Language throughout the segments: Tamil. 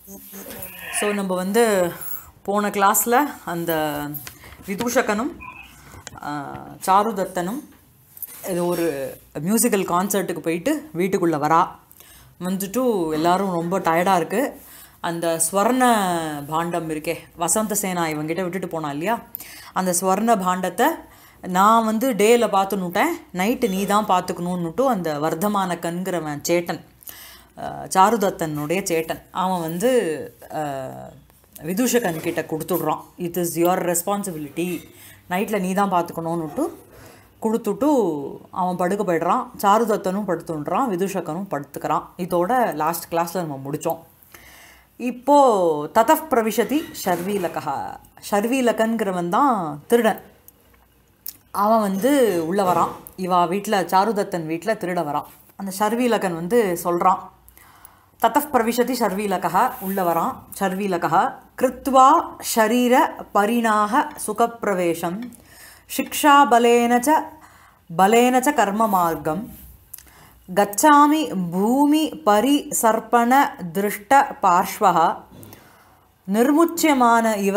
ஸோ நம்ம வந்து போன கிளாஸில் அந்த விதூஷகனும் ஆஹ், சாருதத்தனும் இது ஒரு மியூசிக்கல் கான்சர்ட்டுக்கு போயிட்டு வீட்டுக்குள்ளே வரா வந்துட்டு எல்லாரும் ரொம்ப டயர்டாக இருக்குது அந்த ஸ்வர்ண பாண்டம் இருக்கே வசந்த சேனா இவங்கிட்ட விட்டுட்டு போனா இல்லையா அந்த ஸ்வர்ண பாண்டத்தை நான் வந்து டேயில் பார்த்துன்னுட்டேன் நைட்டு நீ தான் பார்த்துக்கணுன்னுட்டு அந்த வர்த்தமான கண்கிறவன் சேட்டன் அஹ், சாருதத்தனுடைய சேட்டன் அவன் வந்து அஹ், விதூஷகன் கிட்ட கொடுத்துட்றான் இட் இஸ் யுவர் ரெஸ்பான்சிபிலிட்டி நைட்டில் நீ தான் பார்த்துக்கணுன்னுட்டு கொடுத்துட்டு அவன் படுக்க போயிடுறான் சாருதத்தனும் படுத்துன்றான் விதூஷகனும் படுத்துக்கிறான் இதோட லாஸ்ட் கிளாஸில் நம்ம முடித்தோம் இப்போது ததப் பிரவிஷதி ஷர்வீலகா ஷர்வீலகன்கிறவன் தான் திருடன் அவன் வந்து உள்ளே வரான் இவா வீட்டில் சாருதத்தன் வீட்டில் திருட வரான் அந்த ஷர்வீலகன் வந்து சொல்கிறான் தத்தப் பிரவிஷதி ஷர்வீலகா உள்ளே வரான் ஷர்வீலகா கிருத்வா ஷரீர பரிணாக சுகப்பிரவேசம் சிக்ஷாபலேன ச பலேன ச கர்ம மார்க்கம் கச்சாமி பூமி பரிசர்ப்பண திருஷ்ட பார்ஷ்வः நிர்முச்சியமான இவ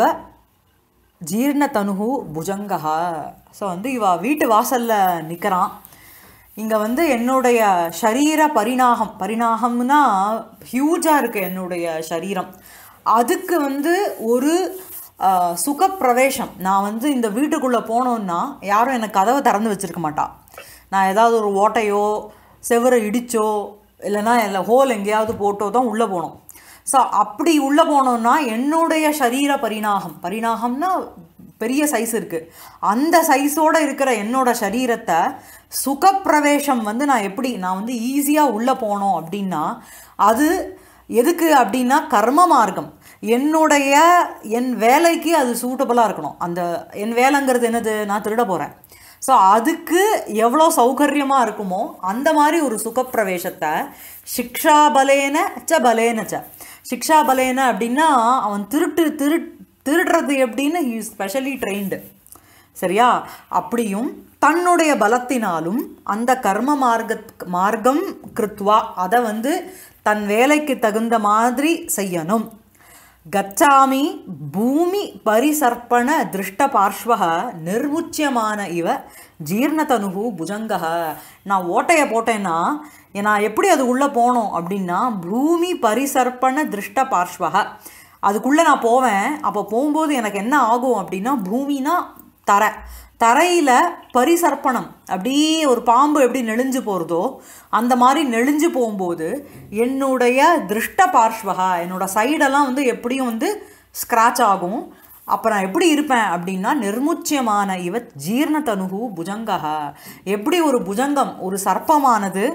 ஜீர்ணதனுகு புஜங்கா ஸோ வந்து இவ வீட்டு வாசல்ல நிற்கிறான் இங்கே வந்து என்னுடைய ஷரீர பரிணாகம் பரிணாகம்னா ஹியூஜாக இருக்குது என்னுடைய சரீரம் அதுக்கு வந்து ஒரு ஆஹ், சுகப்பிரவேசம் நான் வந்து இந்த வீட்டுக்குள்ளே போனோன்னா யாரும் எனக்கு கதவை திறந்து வச்சிருக்க மாட்டா நான் ஏதாவது ஒரு ஓட்டையோ செவரை இடிச்சோ இல்லைன்னா இல்லை ஹோல் எங்கேயாவது போட்டோ தான் உள்ளே போனோம் ஸோ அப்படி உள்ளே போனோம்னா என்னுடைய சரீர பரிணாகம் பரிணாகம்னா பெரிய சைஸ் இருக்குது அந்த சைஸோட இருக்கிற என்னோட சரீரத்தை சுகப்பிரவேசம் வந்து நான் எப்படி நான் வந்து ஈஸியாக உள்ளே போனோம் அப்படின்னா அது எதுக்கு அப்படின்னா கர்ம மார்க்கம் என்னுடைய என் வேலைக்கு அது சூட்டபுளாக இருக்கணும் அந்த என் வேலைங்கிறது என்னது நான் திருட போகிறேன் ஸோ அதுக்கு எவ்வளோ சௌகரியமாக இருக்குமோ அந்த மாதிரி ஒரு சுகப்பிரவேசத்தை சிக்ஷாபலேன ச பலேன ச சிக்ஷாபலேன அப்படின்னா அவன் திருட்டு திரு திருடுறது எப்படின்னு ஹி ஸ்பெஷலி ட்ரெயின்டு சரியா அப்படியும் தன்னுடைய பலத்தினாலும் அந்த கர்ம மார்க்க மார்க்கம் கிருத்வா அதை வந்து தன் வேலைக்கு தகுந்த மாதிரி செய்யணும் கச்சாமி பூமி பரிசர்ப்பண திருஷ்ட பார்ஷ்வக நிர்முச்சியமான இவ ஜீர்ணதனுகு புஜங்கக நான் ஓட்டையை போட்டேன்னா நான் எப்படி அது உள்ளே போனோம் அப்படின்னா பூமி பரிசர்ப்பண திருஷ்ட பார்ஷ்வக அதுக்குள்ளே நான் போவேன் அப்போ போகும்போது எனக்கு என்ன ஆகும் அப்படின்னா பூமினா தரை தரையில் பரிசர்ப்பணம் அப்படியே ஒரு பாம்பு எப்படி நெளிஞ்சு போகிறதோ அந்த மாதிரி நெளிஞ்சு போகும்போது என்னுடைய திருஷ்ட பார்ஷ்வகா என்னோட சைடெல்லாம் வந்து எப்படியும் வந்து ஸ்க்ராட்ச் ஆகும் அப்போ நான் எப்படி இருப்பேன் அப்படின்னா நிர்முச்சியமான இவ ஜீர்ணதனுகு புஜங்கக எப்படி ஒரு புஜங்கம் ஒரு சர்ப்பமானது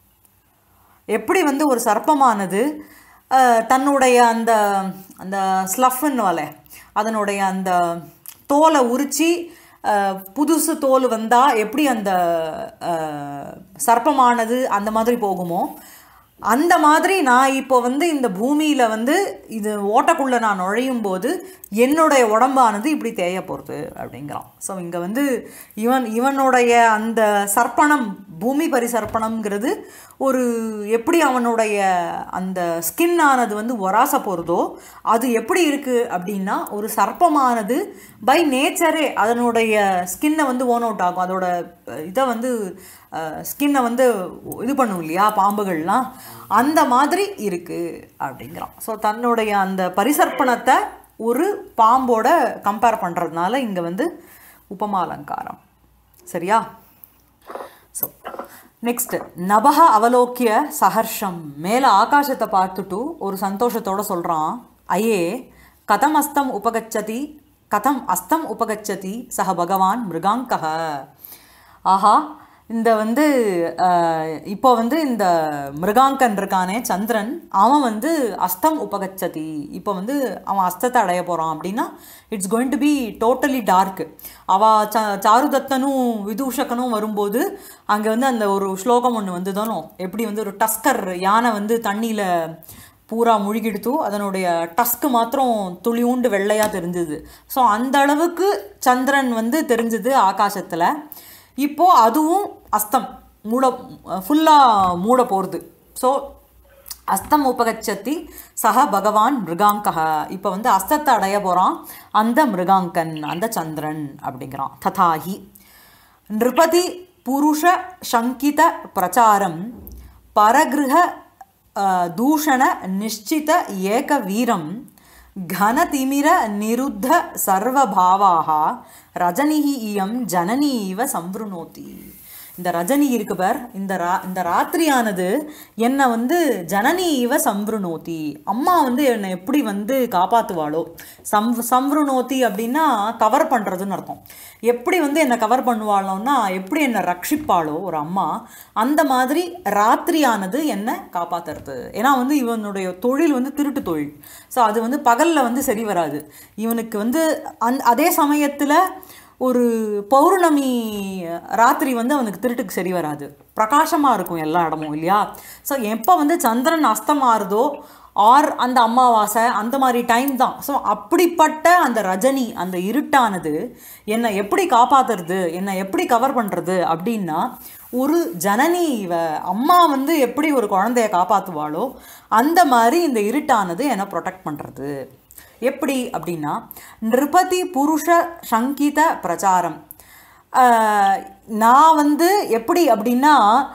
எப்படி வந்து ஒரு சர்ப்பமானது அஹ், தன்னுடைய அந்த அந்த ஸ்லஃப்ன்னு வலை அதனுடைய அந்த தோலை உரித்து புதுசு தோல் வந்தால் எப்படி அந்த அஹ், சர்ப்பமானது அந்த மாதிரி போகுமோ அந்த மாதிரி நான் இப்போ வந்து இந்த பூமியில் வந்து இது ஓட்டக்குள்ளே நான் நுழையும் போது என்னுடைய உடம்பானது இப்படி தேய போகிறது அப்படிங்கிறான் ஸோ இங்கே வந்து இவன் இவனுடைய அந்த சர்ப்பணம் பூமி பரிசர்ப்பணம்ங்கிறது ஒரு எப்படி அவனுடைய அந்த ஸ்கின் ஆனது வந்து ஒராச போகிறதோ அது எப்படி இருக்குது அப்படின்னா ஒரு சர்ப்பமானது பை நேச்சரே அதனுடைய ஸ்கின்னை வந்து ஓன் அவுட் ஆகும் அதோட அஹ், இதை வந்து ஸ்கின்னை வந்து இது பண்ணும் இல்லையா பாம்புகள்லாம் அந்த மாதிரி இருக்குது அப்படிங்கிறான் ஸோ தன்னுடைய அந்த பரிசர்ப்பணத்தை ஒரு பாம்போட கம்பேர் பண்ணுறதுனால இங்கே வந்து உபமாலங்காரம் சரியா ஸோ நெக்ஸ்ட் நபக அவலோக்கிய சஹர்ஷம் மேலே ஆகாசத்தை பார்த்துட்டு ஒரு சந்தோஷத்தோட சொல்கிறான் ஐயே கதம் அஸ்தம் உபகச்சதி கதம் அஸ்தம் உபகச்சதி சக பகவான் மிருகாங்கக ஆஹா இந்த வந்து அஹ், இப்போ வந்து இந்த மிருகாங்கன் இருக்கானே சந்திரன் அவன் வந்து அஸ்தம் உபகச்சதி இப்போ வந்து அவன் அஸ்தத்தை அடைய போகிறான் அப்படின்னா it's going to be totally dark அவ ச சாருதத்தனும் விதூஷகனும் வரும்போது அங்கே வந்து அந்த ஒரு ஸ்லோகம் ஒன்று வந்து தானோ எப்படி வந்து ஒரு டஸ்கர் யானை வந்து தண்ணியில் பூரா முழுகிடுத்து அதனுடைய டஸ்க்கு மாத்திரம் துளியூண்டு வெள்ளையாக தெரிஞ்சுது ஸோ அந்த அளவுக்கு சந்திரன் வந்து தெரிஞ்சுது ஆகாசத்தில் இப்போது அதுவும் அஸ்தம் மூட ஃபுல்லாக மூட போகிறது ஸோ அஸ்தம் உபகச்சத்தி சக பகவான் மிருகாங்கக இப்போ வந்து அஸ்தத்தை அடைய போகிறான் அந்த மிருகாங்கன் அந்த சந்திரன் அப்படிங்கிறான் ததாஹி நிருபதி புருஷ சங்கித பிரச்சாரம் பரகிருஹ அஹ், தூஷண நிஷ்சித ஏக வீரம் घनतिमिर निरुद्ध सर्वभावाः रजनिः इयं जननी इव संवृणोति இந்த ரஜினி இருக்கு பார் இந்த ரா இந்த ராத்திரியானது என்னை வந்து ஜனனி இவ சம்ருணோதி அம்மா வந்து என்னை எப்படி வந்து காப்பாற்றுவாளோ சம் சம்ருணோதி அப்படின்னா கவர் பண்ணுறதுன்னு அர்த்தம் எப்படி வந்து என்னை கவர் பண்ணுவாளோன்னா எப்படி என்னை ரட்சிப்பாளோ ஒரு அம்மா அந்த மாதிரி ராத்திரியானது என்னை காப்பாத்துறது ஏன்னா வந்து இவனுடைய தொழில் வந்து திருட்டு தொழில் ஸோ அது வந்து பகலில் வந்து சரி வராது இவனுக்கு வந்து அந் அதே சமயத்தில் ஒரு பௌர்ணமி ராத்திரி வந்து அவனுக்கு திருட்டுக்கு சரி வராது பிரகாசமாக இருக்கும் எல்லா இடமும் இல்லையா ஸோ எப்போ வந்து சந்திரன் அஸ்தமாறுதோ ஆர் அந்த அமாவாசை அந்த மாதிரி டைம் தான் ஸோ அப்படிப்பட்ட அந்த ரஜினி அந்த இருட்டானது என்னை எப்படி காப்பாத்துறது என்னை எப்படி கவர் பண்ணுறது அப்படின்னா ஒரு ஜனனி இவ அம்மா வந்து எப்படி ஒரு குழந்தைய காப்பாற்றுவாளோ அந்த மாதிரி இந்த இருட்டானது என்னை ப்ரொடெக்ட் பண்ணுறது எப்படி அப்படின்னா நிருபதி புருஷ சங்கீத பிரச்சாரம் ஆஹ் நான் வந்து எப்படி அப்படின்னா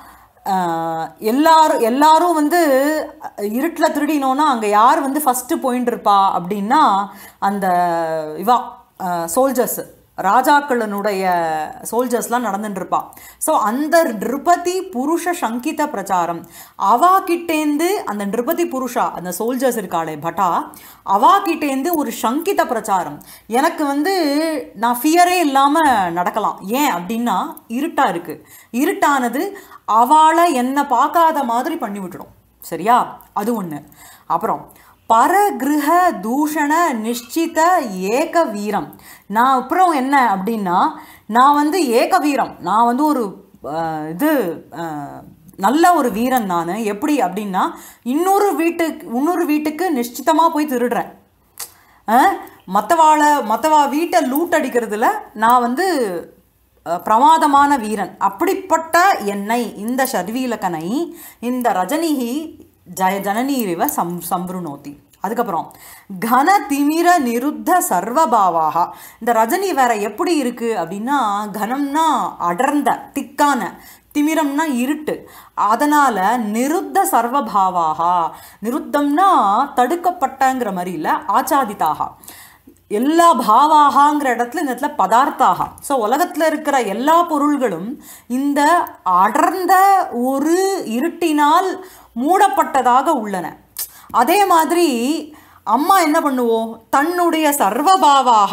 ஆஹ் எல்லாரும் எல்லாரும் வந்து இருட்டில் திருடினோன்னா அங்கே யார் வந்து ஃபஸ்ட்டு போயின்னு இருப்பா அப்படின்னா அந்த இவா சோல்ஜர்ஸ் ராஜாக்களினுடைய சோல்ஜர்ஸ்லாம் நடந்துட்டு இருப்பா ஸோ அந்த நிருபதி புருஷ சங்கித பிரச்சாரம் அவாகிட்டேந்து அந்த நிருபதி புருஷா அந்த சோல்ஜர்ஸ் இருக்காளே பட்டா அவாகிட்டேந்து ஒரு சங்கித பிரச்சாரம் எனக்கு வந்து நான் ஃபியரே இல்லாமல் நடக்கலாம் ஏன் அப்படின்னா இருட்டாக இருக்குது இருட்டானது அவளை என்னை பார்க்காத மாதிரி பண்ணி விட்டுடும் சரியா அது ஒன்று அப்புறம் பரகிருஹ தூஷண நிஷ்சித ஏக வீரம் நான் அப்புறம் என்ன அப்படின்னா நான் வந்து ஏக வீரம் நான் வந்து ஒரு அஹ், இது அஹ், நல்ல ஒரு வீரன் நான் எப்படி அப்படின்னா இன்னொரு வீட்டுக்கு இன்னொரு வீட்டுக்கு நிಶ್ಚಿತமாக போய் திருடுறேன் மற்றவாளை மற்றவா வீட்டை லூட் அடிக்கிறதுல நான் வந்து அஹ், பிரமாதமான வீரன் அப்படிப்பட்ட என்னை இந்த ஷர்வீலக்கனை இந்த ரஜினிகி ஜய ஜனனீரிவ சம் சம்ருணோதி அதுக்கப்புறம் கன திமிர நிருத்த சர்வபாவாக இந்த ரஜினி வேற எப்படி இருக்கு அப்படின்னா கனம்னா அடர்ந்த திக்கான திமிரம்னா இருட்டு அதனால நிருத்த சர்வபாவாக நிருத்தம்னா தடுக்கப்பட்டங்கிற மாதிரி இல்லை ஆச்சாதிதாக எல்லா பாவாகாங்கிற இடத்துல இந்த இடத்துல பதார்த்தாக ஸோ உலகத்தில் இருக்கிற எல்லா பொருள்களும் இந்த அடர்ந்த ஒரு இருட்டினால் மூடப்பட்டதாக உள்ளன அதே மாதிரி அம்மா என்ன பண்ணுவோம் தன்னுடைய சர்வபாவாக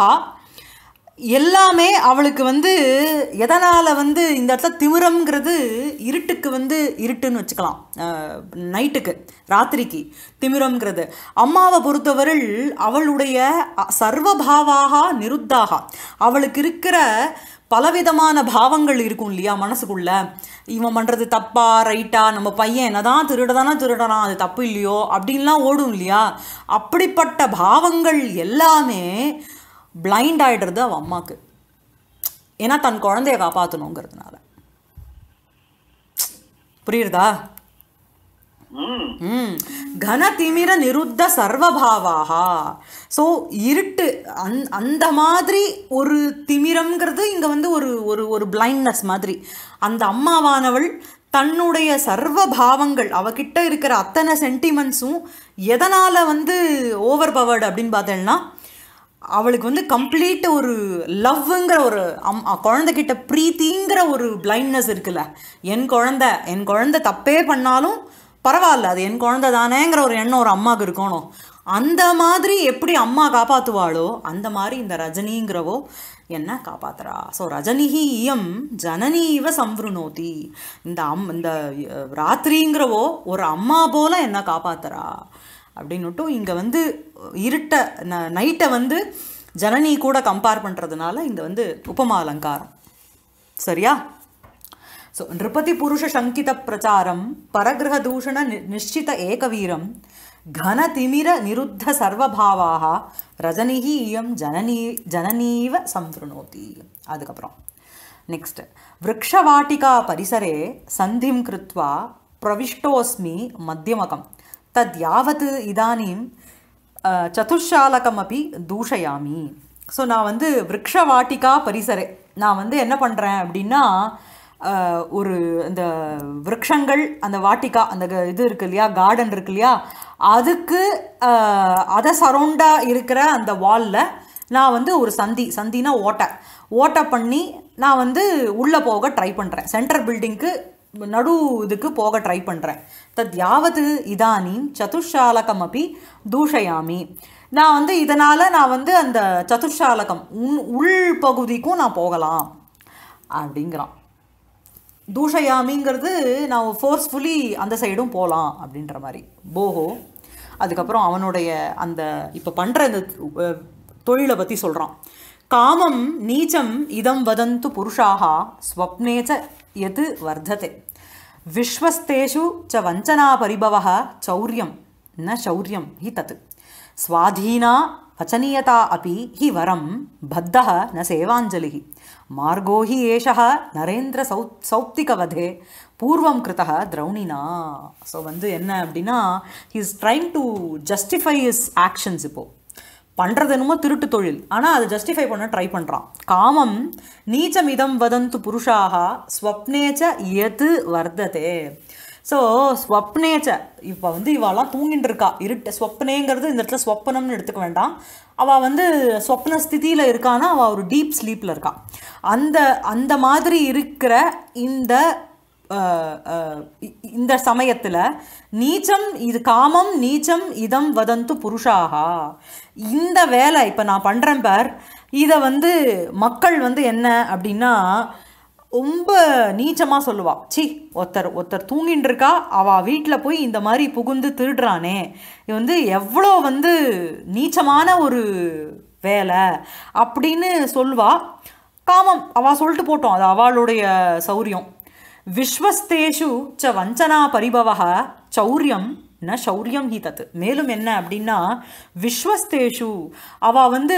எல்லாமே அவளுக்கு வந்து எதனால் வந்து இந்த இடத்துல திமிரம்ங்கிறது இருட்டுக்கு வந்து இருட்டுன்னு வச்சுக்கலாம் நைட்டுக்கு ராத்திரிக்கு திமிரம்ங்கிறது அம்மாவை பொறுத்தவரையில் அவளுடைய அ- சர்வபாவாக நிருத்தாக அவளுக்கு இருக்கிற பலவிதமான பாவங்கள் இருக்கும் இல்லையா மனசுக்குள்ள இவன் பண்ணுறது தப்பா ரைட்டா நம்ம பையன் என்னதான் திருடதானா திருடறான் அது தப்பு இல்லையோ அப்படின்லாம் ஓடும் இல்லையா அப்படிப்பட்ட பாவங்கள் எல்லாமே பிளைண்ட் ஆயிடுறது அவன் அம்மாக்கு ஏன்னா தன் குழந்தைய காப்பாற்றணுங்கிறதுனால புரியுறதா ம் ம் கனதிமிர நிருத்த சர்வபாவாக ஸோ இருட்டு அந் அந்த மாதிரி ஒரு திமிரம்ங்கிறது இங்கே வந்து ஒரு ஒரு ஒரு பிளைண்ட்னஸ் மாதிரி அந்த அம்மாவானவள் தன்னுடைய சர்வ பாவங்கள் அவகிட்ட இருக்கிற அத்தனை சென்டிமெண்ட்ஸும் எதனால் வந்து ஓவர் பவர்டு அப்படின்னு பார்த்தேன்னா அவளுக்கு வந்து கம்ப்ளீட் ஒரு லவ்ங்கிற ஒரு அம் அ- குழந்தைகிட்ட ப்ரீத்திங்கிற ஒரு பிளைண்ட்னஸ் இருக்குல்ல என் குழந்தை என் குழந்தை தப்பே பண்ணாலும் பரவாயில்ல அது என் குழந்தை தானேங்கிற ஒரு எண்ணம் ஒரு அம்மாவுக்கு இருக்கணும் அந்த மாதிரி எப்படி அம்மா காப்பாற்றுவாளோ அந்த மாதிரி இந்த ரஜினிங்கிறவோ என்ன காப்பாத்துறா ஸோ ரஜினிஹி இயம் ஜனனீவ சம்ருணோதி இந்த அம் இந்த அஹ், ராத்திரிங்கிறவோ ஒரு அம்மா போல என்ன காப்பாத்துறா அப்படின்னுட்டும் இங்கே வந்து இருட்ட நைட்டை வந்து ஜனனி கூட கம்பேர் பண்ணுறதுனால இந்த வந்து உபமா அலங்காரம் சரியா ஸோ நிருபதி புருஷ சங்கித பிரச்சாரம் பரகிரக தூஷண நி நிಶ್ಚಿತ ஏகவீரம் கன திமிர நிருத்த சர்வபாவாக ரஜனிகி இயம் ஜனனீ ஜனனீவ சம்ருணோதி அதுக்கப்புறம் நெக்ஸ்ட் விரக்ஷவாட்டிகா பரிசரே சந்திம் கிருத்வா பிரவிஷ்டோஸ்மி மத்தியமகம் தத் யாவத் இதானீம் அஹ், சதுஷாலகமபி தூஷயாமி ஸோ நான் வந்து விரக்ஷவாட்டிகா பரிசரே நான் வந்து என்ன பண்ணுறேன் அப்படின்னா அஹ், ஒரு இந்த விரக்ஷங்கள் அந்த வாட்டிகா அந்த க- இது இருக்கு இல்லையா கார்டன் இருக்கு இல்லையா அதுக்கு அஹ், அதை சரௌண்டாக இருக்கிற அந்த வாலில் நான் வந்து ஒரு சந்தி சந்தினா ஓட்டை ஓட்டை பண்ணி நான் வந்து உள்ளே போக ட்ரை பண்ணுறேன் சென்ட்ரல் பில்டிங்க்கு நடு இதுக்கு போக ட்ரை பண்ணுறேன் தத் யாவது இதானீம் சதுஷாலகம் அப்படி தூஷயாமி நான் வந்து இதனால் நான் வந்து அந்த சதுஷாலகம் உள் உள் பகுதிக்கும் நான் போகலாம் அப்படிங்கிறான் தூஷயாமிங்கிறது நான் ஃபோர்ஸ்ஃபுல்லி அந்த சைடும் போகலாம் அப்படின்ற மாதிரி போஹோ அதுக்கப்புறம் அவனுடைய அந்த இப்போ பண்ணுற இந்த அஹ், தொழிலை பற்றி சொல்கிறான் காமம் நீச்சம் இதம் வதந்து புருஷாக ஸ்வப்னே ச எது வர்த்ததே விஸ்வஸ்தேஷு ச வஞ்சனா பரிபவः சௌரியம் ந சௌரியம் ஹி தத் स्वाधीना वचनीयता अपि हि वरं बद्धः न सेवाञ्जलिः मार्गो हि एषः नरेन्द्रसौ सौप्तिकवधे பூர்வம் கிருத்தக திரௌணினா ஸோ வந்து என்ன அப்படின்னா he's trying to justify his actions இப்போ பண்ணுறது என்னமோ திருட்டு தொழில் ஆனால் அதை ஜஸ்டிஃபை பண்ண ட்ரை பண்ணுறான் காமம் நீச்சம் இதம் வதந்து புருஷாக ஸ்வப்னேச்ச எது வர்த்ததே ஸோ ஸ்வப்னேச்ச இப்போ வந்து இவாலாம் தூங்கிட்டு இருக்கா இருட்டு ஸ்வப்னேங்கிறது இந்த இடத்துல ஸ்வப்னம்னு எடுத்துக்க வேண்டாம் அவள் வந்து ஸ்வப்ன ஸ்திதியில் இருக்கான்னா அவள் ஒரு டீப் ஸ்லீப்பில் இருக்கா அந்த அந்த மாதிரி இருக்கிற இந்த அஹ், அஹ், இ- இந்த சமயத்தில் நீச்சம் இது காமம் நீச்சம் இதம் வதந்து புருஷாகா இந்த வேலை இப்போ நான் பண்ணுறேன் பார் இதை வந்து மக்கள் வந்து என்ன அப்படின்னா ரொம்ப நீச்சமாக சொல்லுவா சி ஒருத்தர் ஒருத்தர் தூங்கின்னு இருக்கா அவள் வீட்டில் போய் இந்த மாதிரி புகுந்து திருடுறானே இது வந்து எவ்வளோ வந்து நீச்சமான ஒரு வேலை அப்படின்னு சொல்வா காமம் அவள் சொல்லிட்டு போட்டோம் அது அவளுடைய சௌரியம் விஸ்வஸ்தேஷு ச வஞ்சனா பரிபவக சௌரியம் ந சௌரியம் ஹி தத் மேலும் என்ன அப்படின்னா விஸ்வஸ்தேஷு அவள் வந்து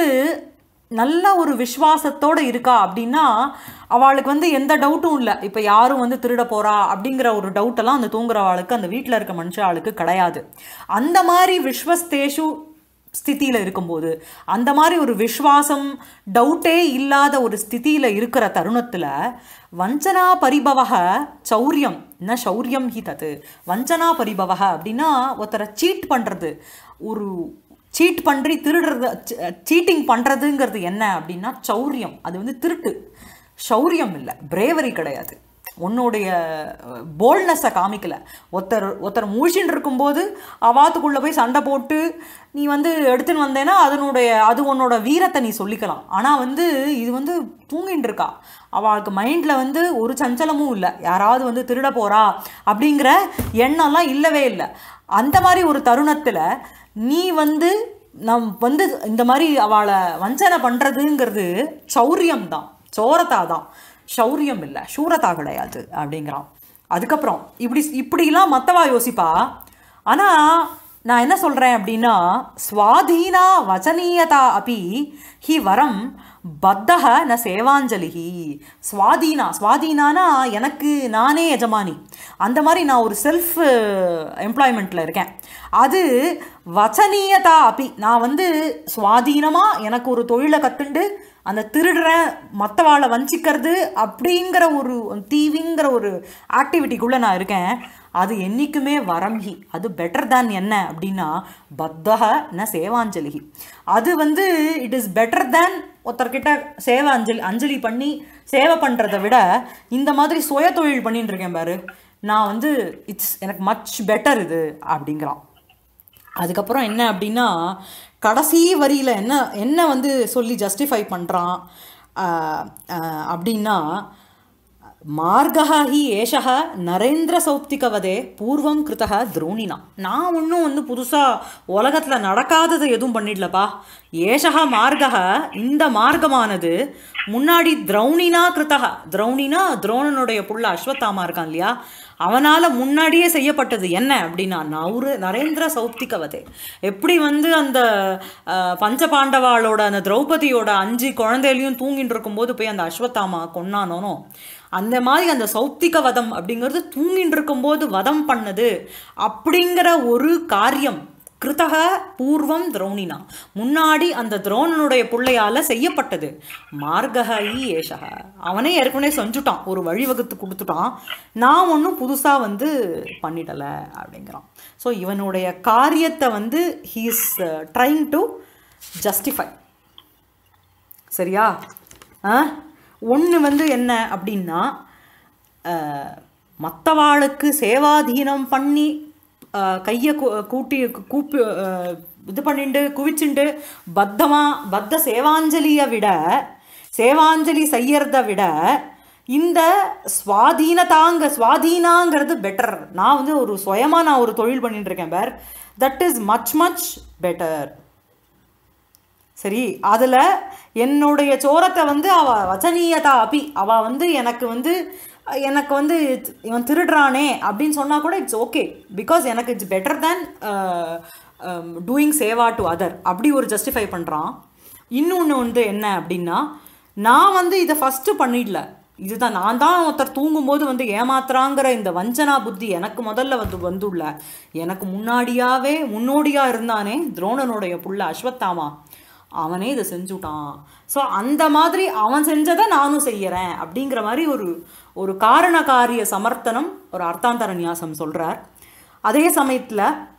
நல்ல ஒரு விஸ்வாசத்தோட இருக்கா அப்படின்னா அவளுக்கு வந்து எந்த டவுட்டும் இல்லை இப்போ யாரும் வந்து திருட போறா அப்படிங்கிற ஒரு டவுட்டெல்லாம் அந்த தூங்குறவாளுக்கு அந்த வீட்டில் இருக்க மனுஷாளுக்கு கிடையாது அந்த மாதிரி விஸ்வஸ்தேஷு ஸ்திதியில் இருக்கும்போது அந்த மாதிரி ஒரு விஸ்வாசம் டவுட்டே இல்லாத ஒரு ஸ்திதியில் இருக்கிற தருணத்தில் வஞ்சனா பரிபவக சௌரியம் ந சௌரியம் ஹி தத்து வஞ்சனா பரிபவக அப்படின்னா ஒருத்தரை சீட் பண்ணுறது ஒரு சீட் பண்ணி திருடுறது சீட்டிங் பண்ணுறதுங்கிறது என்ன அப்படின்னா சௌரியம் அது வந்து திருட்டு சௌரியம் இல்லை பிரேவரி கிடையாது உன்னுடைய போல்ட்னஸை காமிக்கல ஒருத்தர் ஒருத்தர் முழிச்சுட்டு இருக்கும்போது அவாத்துக்குள்ளே போய் சண்டை போட்டு நீ வந்து எடுத்துன்னு வந்தேன்னா அதனுடைய அது உன்னோட வீரத்தை நீ சொல்லிக்கலாம் ஆனால் வந்து இது வந்து தூங்கிட்டு இருக்கா அவளுக்கு மைண்டில் வந்து ஒரு சஞ்சலமும் இல்லை யாராவது வந்து திருட போறா அப்படிங்கிற எண்ணம்லாம் இல்லவே இல்லை அந்த மாதிரி ஒரு தருணத்தில் நீ வந்து நம் வந்து இந்த மாதிரி அவளை வஞ்சனை பண்ணுறதுங்கிறது சௌரியம் தான் சோரத்தா தான் சௌரியம் இல்லை சூரத்தா கிடையாது அப்படிங்கிறான் அதுக்கப்புறம் இப்படி இப்படிலாம் மற்றவா யோசிப்பா ஆனால் நான் என்ன சொல்கிறேன் அப்படின்னா ஸ்வாதீனா வச்சனீயதா அப்பி ஹி வரம் பத்தக ந சேவாஞ்சலிஹி ஸ்வாதீனா ஸ்வாதீனானா எனக்கு நானே எஜமானி அந்த மாதிரி நான் ஒரு செல்ஃப் எம்ப்ளாய்மெண்ட்டில் இருக்கேன் அது வச்சனீயதா அப்பி நான் வந்து சுவாதீனமாக எனக்கு ஒரு தொழிலை கற்றுண்டு அந்த திருடுற மற்றவாளை வஞ்சிக்கிறது அப்படிங்கிற ஒரு தீவிங்கிற ஒரு ஆக்டிவிட்டிக்குள்ளே நான் இருக்கேன் அது என்றைக்குமே வரம்ஹி அது பெட்டர் தேன் என்ன அப்படின்னா பத்தக ந சேவாஞ்சலிஹி அது வந்து இட் இஸ் பெட்டர் தேன் ஒருத்தர்கிட்ட சேவை அஞ்சலி அஞ்சலி பண்ணி சேவை பண்ணுறதை விட இந்த மாதிரி சுய தொழில் பண்ணிட்டு இருக்கேன் பாரு நான் வந்து இட்ஸ் எனக்கு மச் பெட்டர் இது அப்படிங்கிறான் அதுக்கப்புறம் என்ன அப்படின்னா கடைசி வரியில் என்ன என்ன வந்து சொல்லி ஜஸ்டிஃபை பண்ணுறான் அப்படின்னா மார்கः ஹி ஏஷः நரேந்திர சௌப்திகவதே பூர்வம் கிருத்தக துரோணினா நான் ஒன்றும் வந்து புதுசாக உலகத்தில் நடக்காததை எதுவும் பண்ணிடலப்பா ஏஷக மார்கः இந்த மார்க்கமானது முன்னாடி திரௌணினா கிருத்தக திரௌணினா துரோணனுடைய புள்ள அஸ்வத்தாமா இருக்கான் இல்லையா அவனால் முன்னாடியே செய்யப்பட்டது என்ன அப்படின்னா நவுரு நரேந்திர சௌப்திகவதே எப்படி வந்து அந்த அஹ், பஞ்சபாண்டவாளோட அந்த திரௌபதியோட அஞ்சு குழந்தையிலையும் தூங்கிட்டு இருக்கும்போது போய் அந்த அஸ்வத்தாமா கொன்னானோனோ அந்த மாதிரி அந்த சௌத்திக வதம் அப்படிங்கிறது தூங்கிட்டு இருக்கும்போது வதம் பண்ணது அப்படிங்கிற ஒரு காரியம் கிருதக பூர்வம் துரோணினா முன்னாடி அந்த துரோணனுடைய பிள்ளையால செய்யப்பட்டது மார்கஹி ஏஷக அவனே ஏற்கனவே செஞ்சுட்டான் ஒரு வழிவகுத்து கொடுத்துட்டான் நான் ஒன்றும் புதுசாக வந்து பண்ணிடலை அப்படிங்கிறான் ஸோ இவனுடைய காரியத்தை வந்து ஹீஸ் ட்ரைங் டு ஜஸ்டிஃபை சரியா ஆ ஒன்று வந்து என்ன அப்படின்னா மற்றவாளுக்கு சேவாதீனம் பண்ணி அஹ், கையை கூ கூட்டி கூப்பி அஹ், இது பண்ணிண்டு குவிச்சுண்டு பத்தமாக பத்த சேவாஞ்சலியை விட சேவாஞ்சலி செய்யறத விட இந்த சுவாதீனதாங்க சுவாதீனாங்கிறது பெட்டர் நான் வந்து ஒரு சுயமாக நான் ஒரு தொழில் பண்ணிட்டு இருக்கேன் பேர் that is much much better சரி அதில் என்னுடைய சோரத்தை வந்து அவ வச்சனீயதா அபி அவ வந்து எனக்கு வந்து எனக்கு வந்து இவன் திருடுறானே அப்படின்னு சொன்னால் கூட இட்ஸ் ஓகே பிகாஸ் எனக்கு it's better than doing seva to other அப்படி ஒரு ஜஸ்டிஃபை பண்ணுறான் இன்னொன்று வந்து என்ன அப்படின்னா நான் வந்து இதை ஃபஸ்ட்டு பண்ணிடல இதுதான் நான் தான் ஒருத்தர் தூங்கும்போது வந்து ஏமாத்துறாங்கிற இந்த வஞ்சனா புத்தி எனக்கு முதல்ல வந்து வந்துள்ள எனக்கு முன்னாடியாவே முன்னோடியாக இருந்தானே துரோணனுடைய புள்ள அஸ்வத்தாமா அவனே இதை செஞ்சுட்டான் ஸோ அந்த மாதிரி அவன் செஞ்சதை நானும் செய்யறேன் அப்படிங்கிற மாதிரி ஒரு ஒரு காரண காரிய சமர்த்தனம் ஒரு அர்த்தாந்தர நியாசம் சொல்றார் அதே சமயத்தில்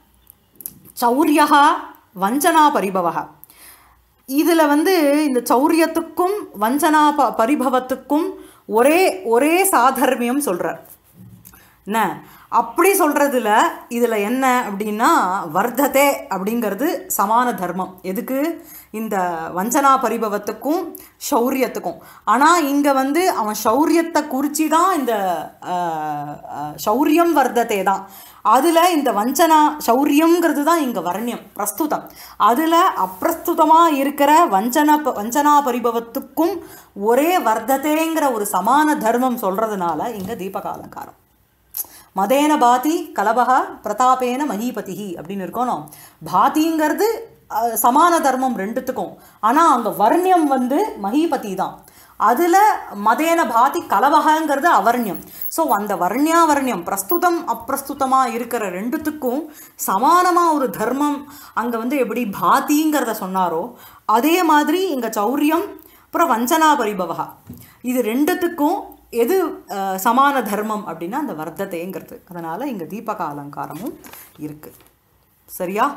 சௌரியகா வஞ்சனா பரிபவகா இதில் வந்து இந்த சௌரியத்துக்கும் வஞ்சனா ப பரிபவத்துக்கும் ஒரே ஒரே சாதர்மியம் சொல்கிறார் என்ன அப்படி சொல்கிறதுல இதில் என்ன அப்படின்னா வர்த்ததே அப்படிங்கிறது சமான தர்மம் எதுக்கு இந்த வஞ்சனா பரிபவத்துக்கும் ஷௌரியத்துக்கும் ஆனால் இங்கே வந்து அவன் ஷௌரியத்தை குறித்து தான் இந்த அஹ், அஹ், ஷௌரியம் வர்த்ததே தான் அதில் இந்த வஞ்சனா ஷௌரியங்கிறது தான் இங்கே வர்ணியம் பிரஸ்துதம் அதில் அப்பிரஸ்துதமாக இருக்கிற வஞ்சன ப- வஞ்சனா பரிபவத்துக்கும் ஒரே வர்த்ததேங்கிற ஒரு சமான தர்மம் சொல்கிறதுனால இங்கே தீபக அலங்காரம் மதேன பாதி கலபக பிரதாபேன மஹீபதிஹி அப்படின்னு இருக்கணும் பாதிங்கிறது அஹ், சமான தர்மம் ரெண்டுத்துக்கும் ஆனால் அங்கே வர்ணியம் வந்து மஹீபதி தான் அதில் மதேன பாதி கலவகங்கிறது அவர்ணியம் ஸோ அந்த வர்ணியாவர்ணியம் பிரஸ்துதம் அப்பிரஸ்துதமாக இருக்கிற ரெண்டுத்துக்கும் சமானமாக ஒரு தர்மம் அங்கே வந்து எப்படி பாதிங்கிறத சொன்னாரோ அதே மாதிரி இங்கே சௌரியம் அப்புறம் வஞ்சனா பரிபவகா இது ரெண்டுத்துக்கும் எது அஹ், சமான தர்மம் அப்படின்னா அந்த வர்த்தத்தைங்கிறது அதனால் இங்கே தீபக அலங்காரமும் இருக்குது சரியா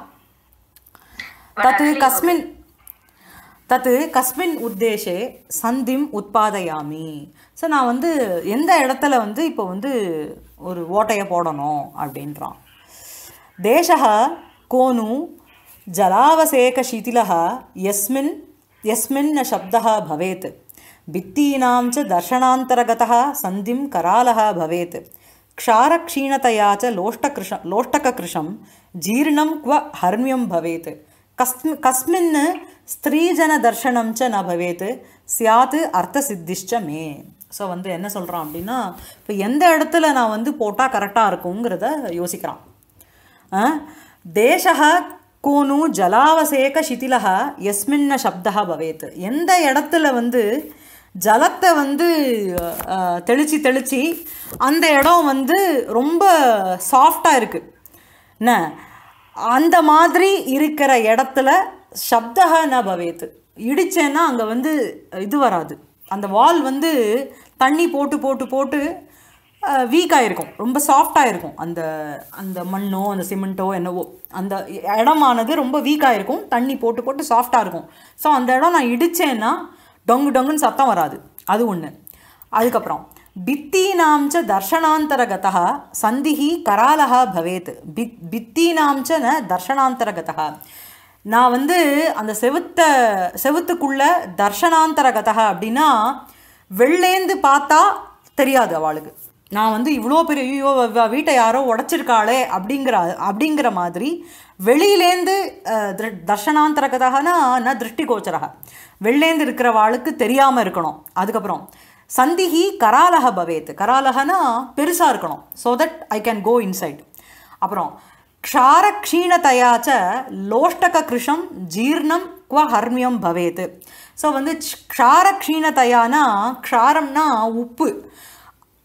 தத்து கஸ்மின் தத்து கஸ்மின் உத்தேசே சந்திம் உத்பாதயாமி ஸோ நான் வந்து எந்த இடத்துல வந்து இப்போ வந்து ஒரு ஓட்டையை போடணும் அப்படின்றான் தேசः கோனு जलावसेकशिथिलः यस्मिन् यस्मिन् न शब्दः भवेत् भित्तीनां च दर्शनान्तरगतः सन्धिं करालः भवेत् क्षारक्षीणतया च लोष्टकृश लोष्टककृशं जीर्णं क्व हर्म्यं भवेत् कस्मि कस्मिन् ஸ்திரீஜனதர்ஷனம் ச ந பவேத் சியாத் அர்த்தசித்திஷ்ட மே ஸோ வந்து என்ன சொல்கிறான் அப்படின்னா இப்போ எந்த இடத்துல நான் வந்து போட்டால் கரெக்டாக இருக்குங்கிறத யோசிக்கிறான் தேசः கோனு ஜலாவசேக சிதிலः எஸ்மின்ன சப்தः பவேத் எந்த இடத்துல வந்து ஜலத்தை வந்து அஹ், தெளிச்சு தெளிச்சு அந்த இடம் வந்து ரொம்ப சாஃப்டாக இருக்குது என்ன அந்த மாதிரி இருக்கிற இடத்துல சப்தக ந பவேத் இடிச்சேன்னா அங்கே வந்து இது வராது அந்த வால் வந்து தண்ணி போட்டு போட்டு போட்டு வீக்காக இருக்கும் ரொம்ப சாஃப்டாக இருக்கும் அந்த அந்த மண்ணோ அந்த சிமெண்ட்டோ என்னவோ அந்த இடமானது ரொம்ப வீக்காக இருக்கும் தண்ணி போட்டு போட்டு சாஃப்டாக இருக்கும் ஸோ அந்த இடம் நான் இடிச்சேன்னா டொங்கு டொங்குன்னு சத்தம் வராது அது ஒன்று அதுக்கப்புறம் பித்தீனாம் ச தர்ஷனாந்தரகதः சந்திஹி கராலः பவேத் பித் பித்தீனாம் ச ந தர்ஷனாந்தரகதः நான் வந்து அந்த செவுத்த செவுத்துக்குள்ள தர்ஷனாந்தரகதः அப்படின்னா வெள்ளேந்து பார்த்தா தெரியாது அவளுக்கு நான் வந்து இவ்வளோ பெரிய ஐயோ இவ வீட்டை யாரோ உடச்சிருக்காளே அப்படிங்கிற அப்படிங்கிற மாதிரி வெளியிலேந்து அஹ், திரு- தர்ஷனாந்தரகதகனா ந திருஷ்டி கோச்சரக வெள்ளேந்து இருக்கிறவாளுக்கு தெரியாமல் இருக்கணும் அதுக்கப்புறம் சந்திஹி கராலக பவேத் கராலகனா பெருசாக இருக்கணும் so that I can go inside அப்புறம் க்ஷாரக்ஷீணதையாச்ச லோஷ்டக கிருஷம் ஜீர்ணம் குவ ஹர்மியம் பவேத் ஸோ வந்து க்ஷாரக்ஷீணதையானா க்ஷாரம்னா உப்பு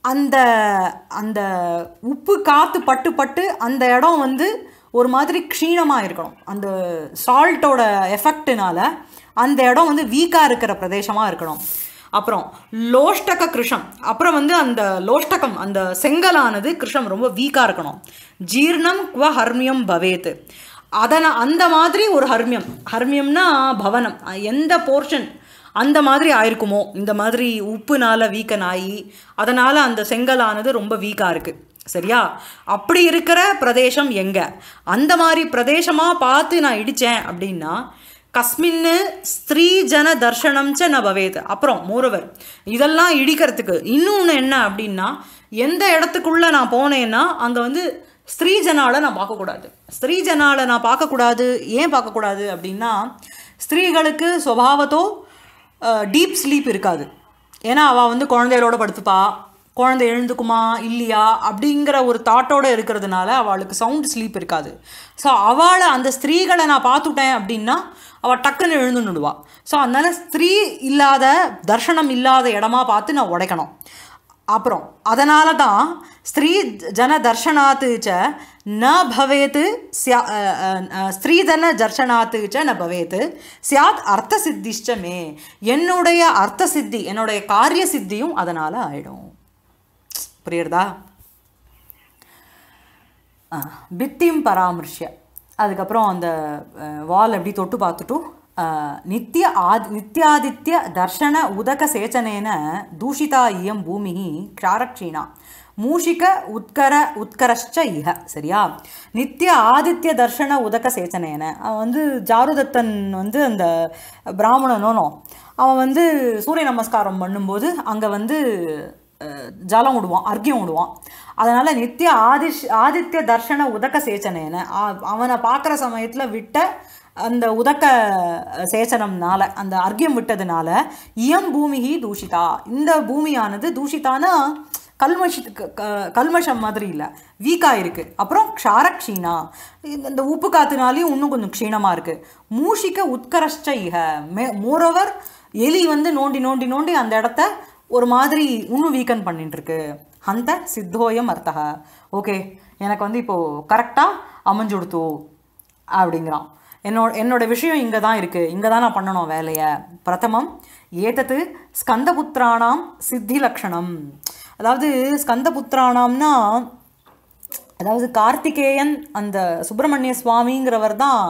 அந்த அந்த உப்பு காற்று பட்டு பட்டு அந்த இடம் வந்து ஒரு மாதிரி க்ஷீணமாக இருக்கணும் அந்த சால்ட்டோட எஃபெக்டினால அந்த இடம் வந்து வீக்காக இருக்கிற பிரதேசமாக இருக்கணும் அப்புறம் லோஷ்டக கிருஷம் அப்புறம் வந்து அந்த லோஷ்டகம் அந்த செங்கலானது கிருஷம் ரொம்ப வீக்காக இருக்கணும் ஜீர்ணம் குவ ஹர்மியம் பவேத் அதன அந்த மாதிரி ஒரு ஹர்மியம் ஹர்மியம்னா பவனம் எந்த போர்ஷன் அந்த மாதிரி ஆயிருக்குமோ இந்த மாதிரி உப்புனால வீக்கன் ஆகி அதனால் அந்த செங்கலானது ரொம்ப வீக்காக இருக்குது சரியா அப்படி இருக்கிற பிரதேசம் எங்கே அந்த மாதிரி பிரதேசமாக பார்த்து நான் இடித்தேன் அப்படின்னா கஸ்மின்னு ஸ்திரீ ஜன தர்ஷனம் ச ந பவேத் அப்புறம் மோரவர் இதெல்லாம் இடிக்கிறதுக்கு இன்னொன்று என்ன அப்படின்னா எந்த இடத்துக்குள்ளே நான் போனேன்னா அங்கே வந்து ஸ்திரீ ஜனால நான் பார்க்கக்கூடாது ஸ்திரீ ஜனால நான் பார்க்கக்கூடாது ஏன் பார்க்கக்கூடாது அப்படின்னா ஸ்திரீகளுக்கு சுபாவத்தோ டீப் ஸ்லீப் இருக்காது ஏன்னா அவள் வந்து குழந்தைகளோட படுத்துப்பா குழந்தை எழுந்துக்குமா இல்லையா அப்படிங்கிற ஒரு தாட்டோடு இருக்கிறதுனால அவளுக்கு சவுண்ட் ஸ்லீப் இருக்காது ஸோ அவளை அந்த ஸ்திரீகளை நான் பார்த்துட்டேன் அப்படின்னா அவள் டக்குன்னு எழுந்துன்னுடுவா ஸோ அதனால ஸ்திரீ இல்லாத தர்ஷனம் இல்லாத இடமா பார்த்து நான் உடைக்கணும் அப்புறம் அதனால தான் ஸ்திரீ ஜன தர்ஷனாத்து ச ந பவேத் ஸ்யா அஹ், அஹ், அஹ், ஸ்திரீஜன தர்ஷனாத்து ச ந பவேத் சியாத் அர்த்த சித்திஷ்ட மே என்னுடைய அர்த்த சித்தி என்னுடைய காரிய சித்தியும் அதனால் ஆயிடும் புரியுறதா ஆ, பித்திம் பராமர்ஷ்ய அதுக்கப்புறம் அந்த வால் எப்படி தொட்டு பார்த்துட்டு ஆ, நித்திய ஆதி நித்யாதித்ய தர்ஷன உதக சேச்சனேன தூஷிதா இயம் பூமி க்ஷாரக்ஷீணா மூஷிக உத்கர உத்கரஷ்ச இஹ சரியா நித்திய ஆதித்ய தர்ஷன உதக சேச்சனேன அவன் வந்து ஜாருதத்தன் வந்து அந்த பிராமணனோனோ அவன் வந்து சூரிய நமஸ்காரம் பண்ணும்போது அங்கே வந்து அஹ், ஜலம் விடுவான் அர்க்கியம் விடுவான் அதனால் நித்திய ஆதிஷ் ஆதித்ய தர்ஷன உதக்க சேச்சனேன ஆ- அவனை பார்க்குற சமயத்தில் விட்ட அந்த உதக்க சேச்சனம்னால அந்த அர்க்கியம் விட்டதுனால இயம் பூமிகி தூஷிதா இந்த பூமியானது தூஷிதானா கல்மஷத்துக்கு க- கல்மஷம் மாதிரி இல்லை வீக்காக இருக்குது அப்புறம் க்ஷாரக்ஷீணா இந்த இந்த உப்பு காத்துனாலையும் இன்னும் கொஞ்சம் க்ஷீணமாக இருக்குது மூஷிக்க உத்கரஷ்ட இக மே மோரோவர் எலி வந்து நோண்டி நோண்டி நோண்டி அந்த இடத்த ஒரு மாதிரி இன்னும் வீக்கன் பண்ணிட்டு இருக்கு அந்த சித்தோயம் அர்த்தக ஓகே எனக்கு வந்து இப்போது கரெக்டாக அமைஞ்சுடுத்து அப்படிங்கிறான் என்னோட என்னோட விஷயம் இங்கே தான் இருக்குது இங்கே தான் நான் பண்ணணும் வேலையை பிரதமம் ஏதத்து ஸ்கந்தபுத்திரானாம் சித்தி லக்ஷணம் அதாவது ஸ்கந்தபுத்திரானாம்னா அதாவது கார்த்திகேயன் அந்த சுப்பிரமணிய சுவாமிங்கிறவர் தான்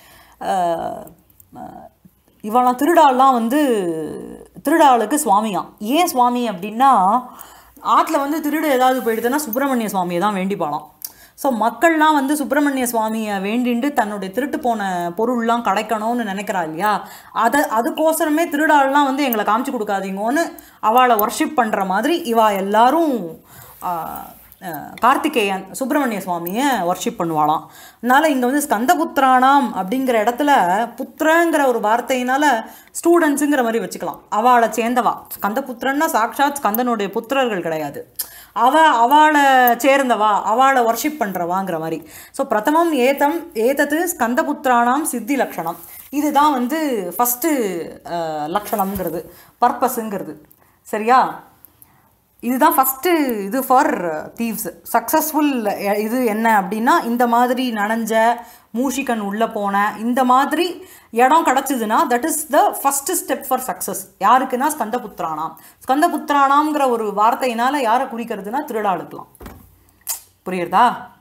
இவெல்லாம் திருடாலாம் வந்து திருடாளுக்கு சுவாமியாம் ஏன் சுவாமி அப்படின்னா ஆற்றுல வந்து திருடு ஏதாவது போயிடுதுன்னா சுப்பிரமணிய சுவாமியை தான் வேண்டிப்பாளாம் ஸோ மக்கள்லாம் வந்து சுப்பிரமணிய சுவாமியை வேண்டிண்டு தன்னுடைய திருட்டு போன பொருள்லாம் கிடைக்கணும்னு நினைக்கிறா இல்லையா அதை அதுக்கோசரமே திருடாள்லாம் வந்து எங்களை காமிச்சு கொடுக்காதீங்கன்னு அவளை ஒர்ஷிப் பண்ணுற மாதிரி இவா எல்லாரும் ஆ, ஆ, கார்த்திகேயன் சுப்பிரமணிய சுவாமியை ஒர்ஷிப் பண்ணுவாளாம் அதனால் இங்கே வந்து ஸ்கந்தபுத்திரானாம் அப்படிங்கிற இடத்துல புத்திரங்கிற ஒரு வார்த்தையினால ஸ்டூடெண்ட்ஸுங்கிற மாதிரி வச்சுக்கலாம் அவளை சேர்ந்தவா ஸ்கந்தபுத்திரன்னா சாக்ஷாத் ஸ்கந்தனுடைய புத்திரர்கள் கிடையாது அவ அவளை சேர்ந்தவா அவளை ஒர்ஷிப் பண்ணுறவாங்கிற மாதிரி ஸோ பிரதமம் ஏதம் ஏதத்து ஸ்கந்தபுத்திரானாம் சித்தி லக்ஷணம் இதுதான் வந்து ஃபஸ்ட்டு லக்ஷணம்ங்கிறது பர்பஸுங்கிறது சரியா இதுதான் ஃபஸ்ட்டு இது ஃபார் தீவ்ஸ் சக்ஸஸ்ஃபுல் இது என்ன அப்படின்னா இந்த மாதிரி நனைஞ்ச மூஷிகன் உள்ளே போன இந்த மாதிரி இடம் கிடச்சிதுன்னா that is the first step for success யாருக்குன்னா ஸ்கந்தபுத்திரானாம் ஸ்கந்தபுத்திரானாம்ங்கிற ஒரு வார்த்தையினால் யாரை குறிக்கிறதுனா திருடாளுக்கலாம் புரியுறதா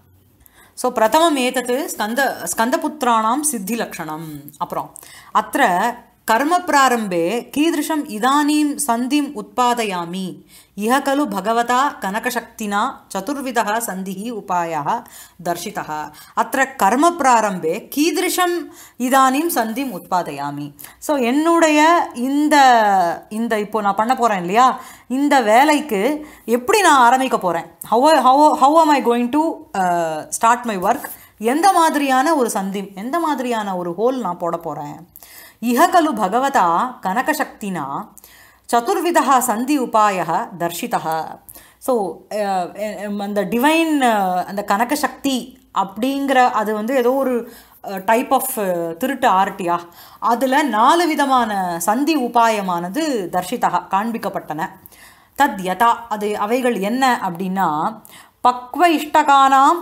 ஸோ பிரதமம் ஏதத்து ஸ்கந்த ஸ்கந்தபுத்திராணாம் சித்தி லக்ஷணம் அப்புறம் அத்த கர்ம பிராரம்பே கீதృశம் இதானீம் சந்திம் உத்பாதயாமி இஹ கலு பகவதா கனகசக்தினா சதுர்விதः சந்திः உபாயः தர்ஷிதः அத்த கர்ம பிராரம்பே கீதృశம் இதானீம் சந்திம் உத்பாதயாமி ஸோ என்னுடைய இந்த இந்த இப்போ நான் பண்ண போகிறேன் இல்லையா இந்த வேலைக்கு எப்படி நான் ஆரம்பிக்க போகிறேன் how how how am I going to start my work எந்த மாதிரியான ஒரு சந்திம் எந்த மாதிரியான ஒரு ஹோல் நான் போட போகிறேன் இஹ கலு பகவதா கனகசக்தினா சதுர்விதா சந்தி உபாய தர்ஷிதா ஸோ அந்த டிவைன் அந்த கனகசக்தி அப்படிங்கிற அது வந்து ஏதோ ஒரு டைப் ஆஃப் திருட்டு ஆர்ட்டியா அதில் நாலு விதமான சந்தி உபாயமானது தர்ஷிதா காண்பிக்கப்பட்டன தத் யதா அது அவைகள் என்ன அப்படின்னா பக்வ இஷ்டகானாம்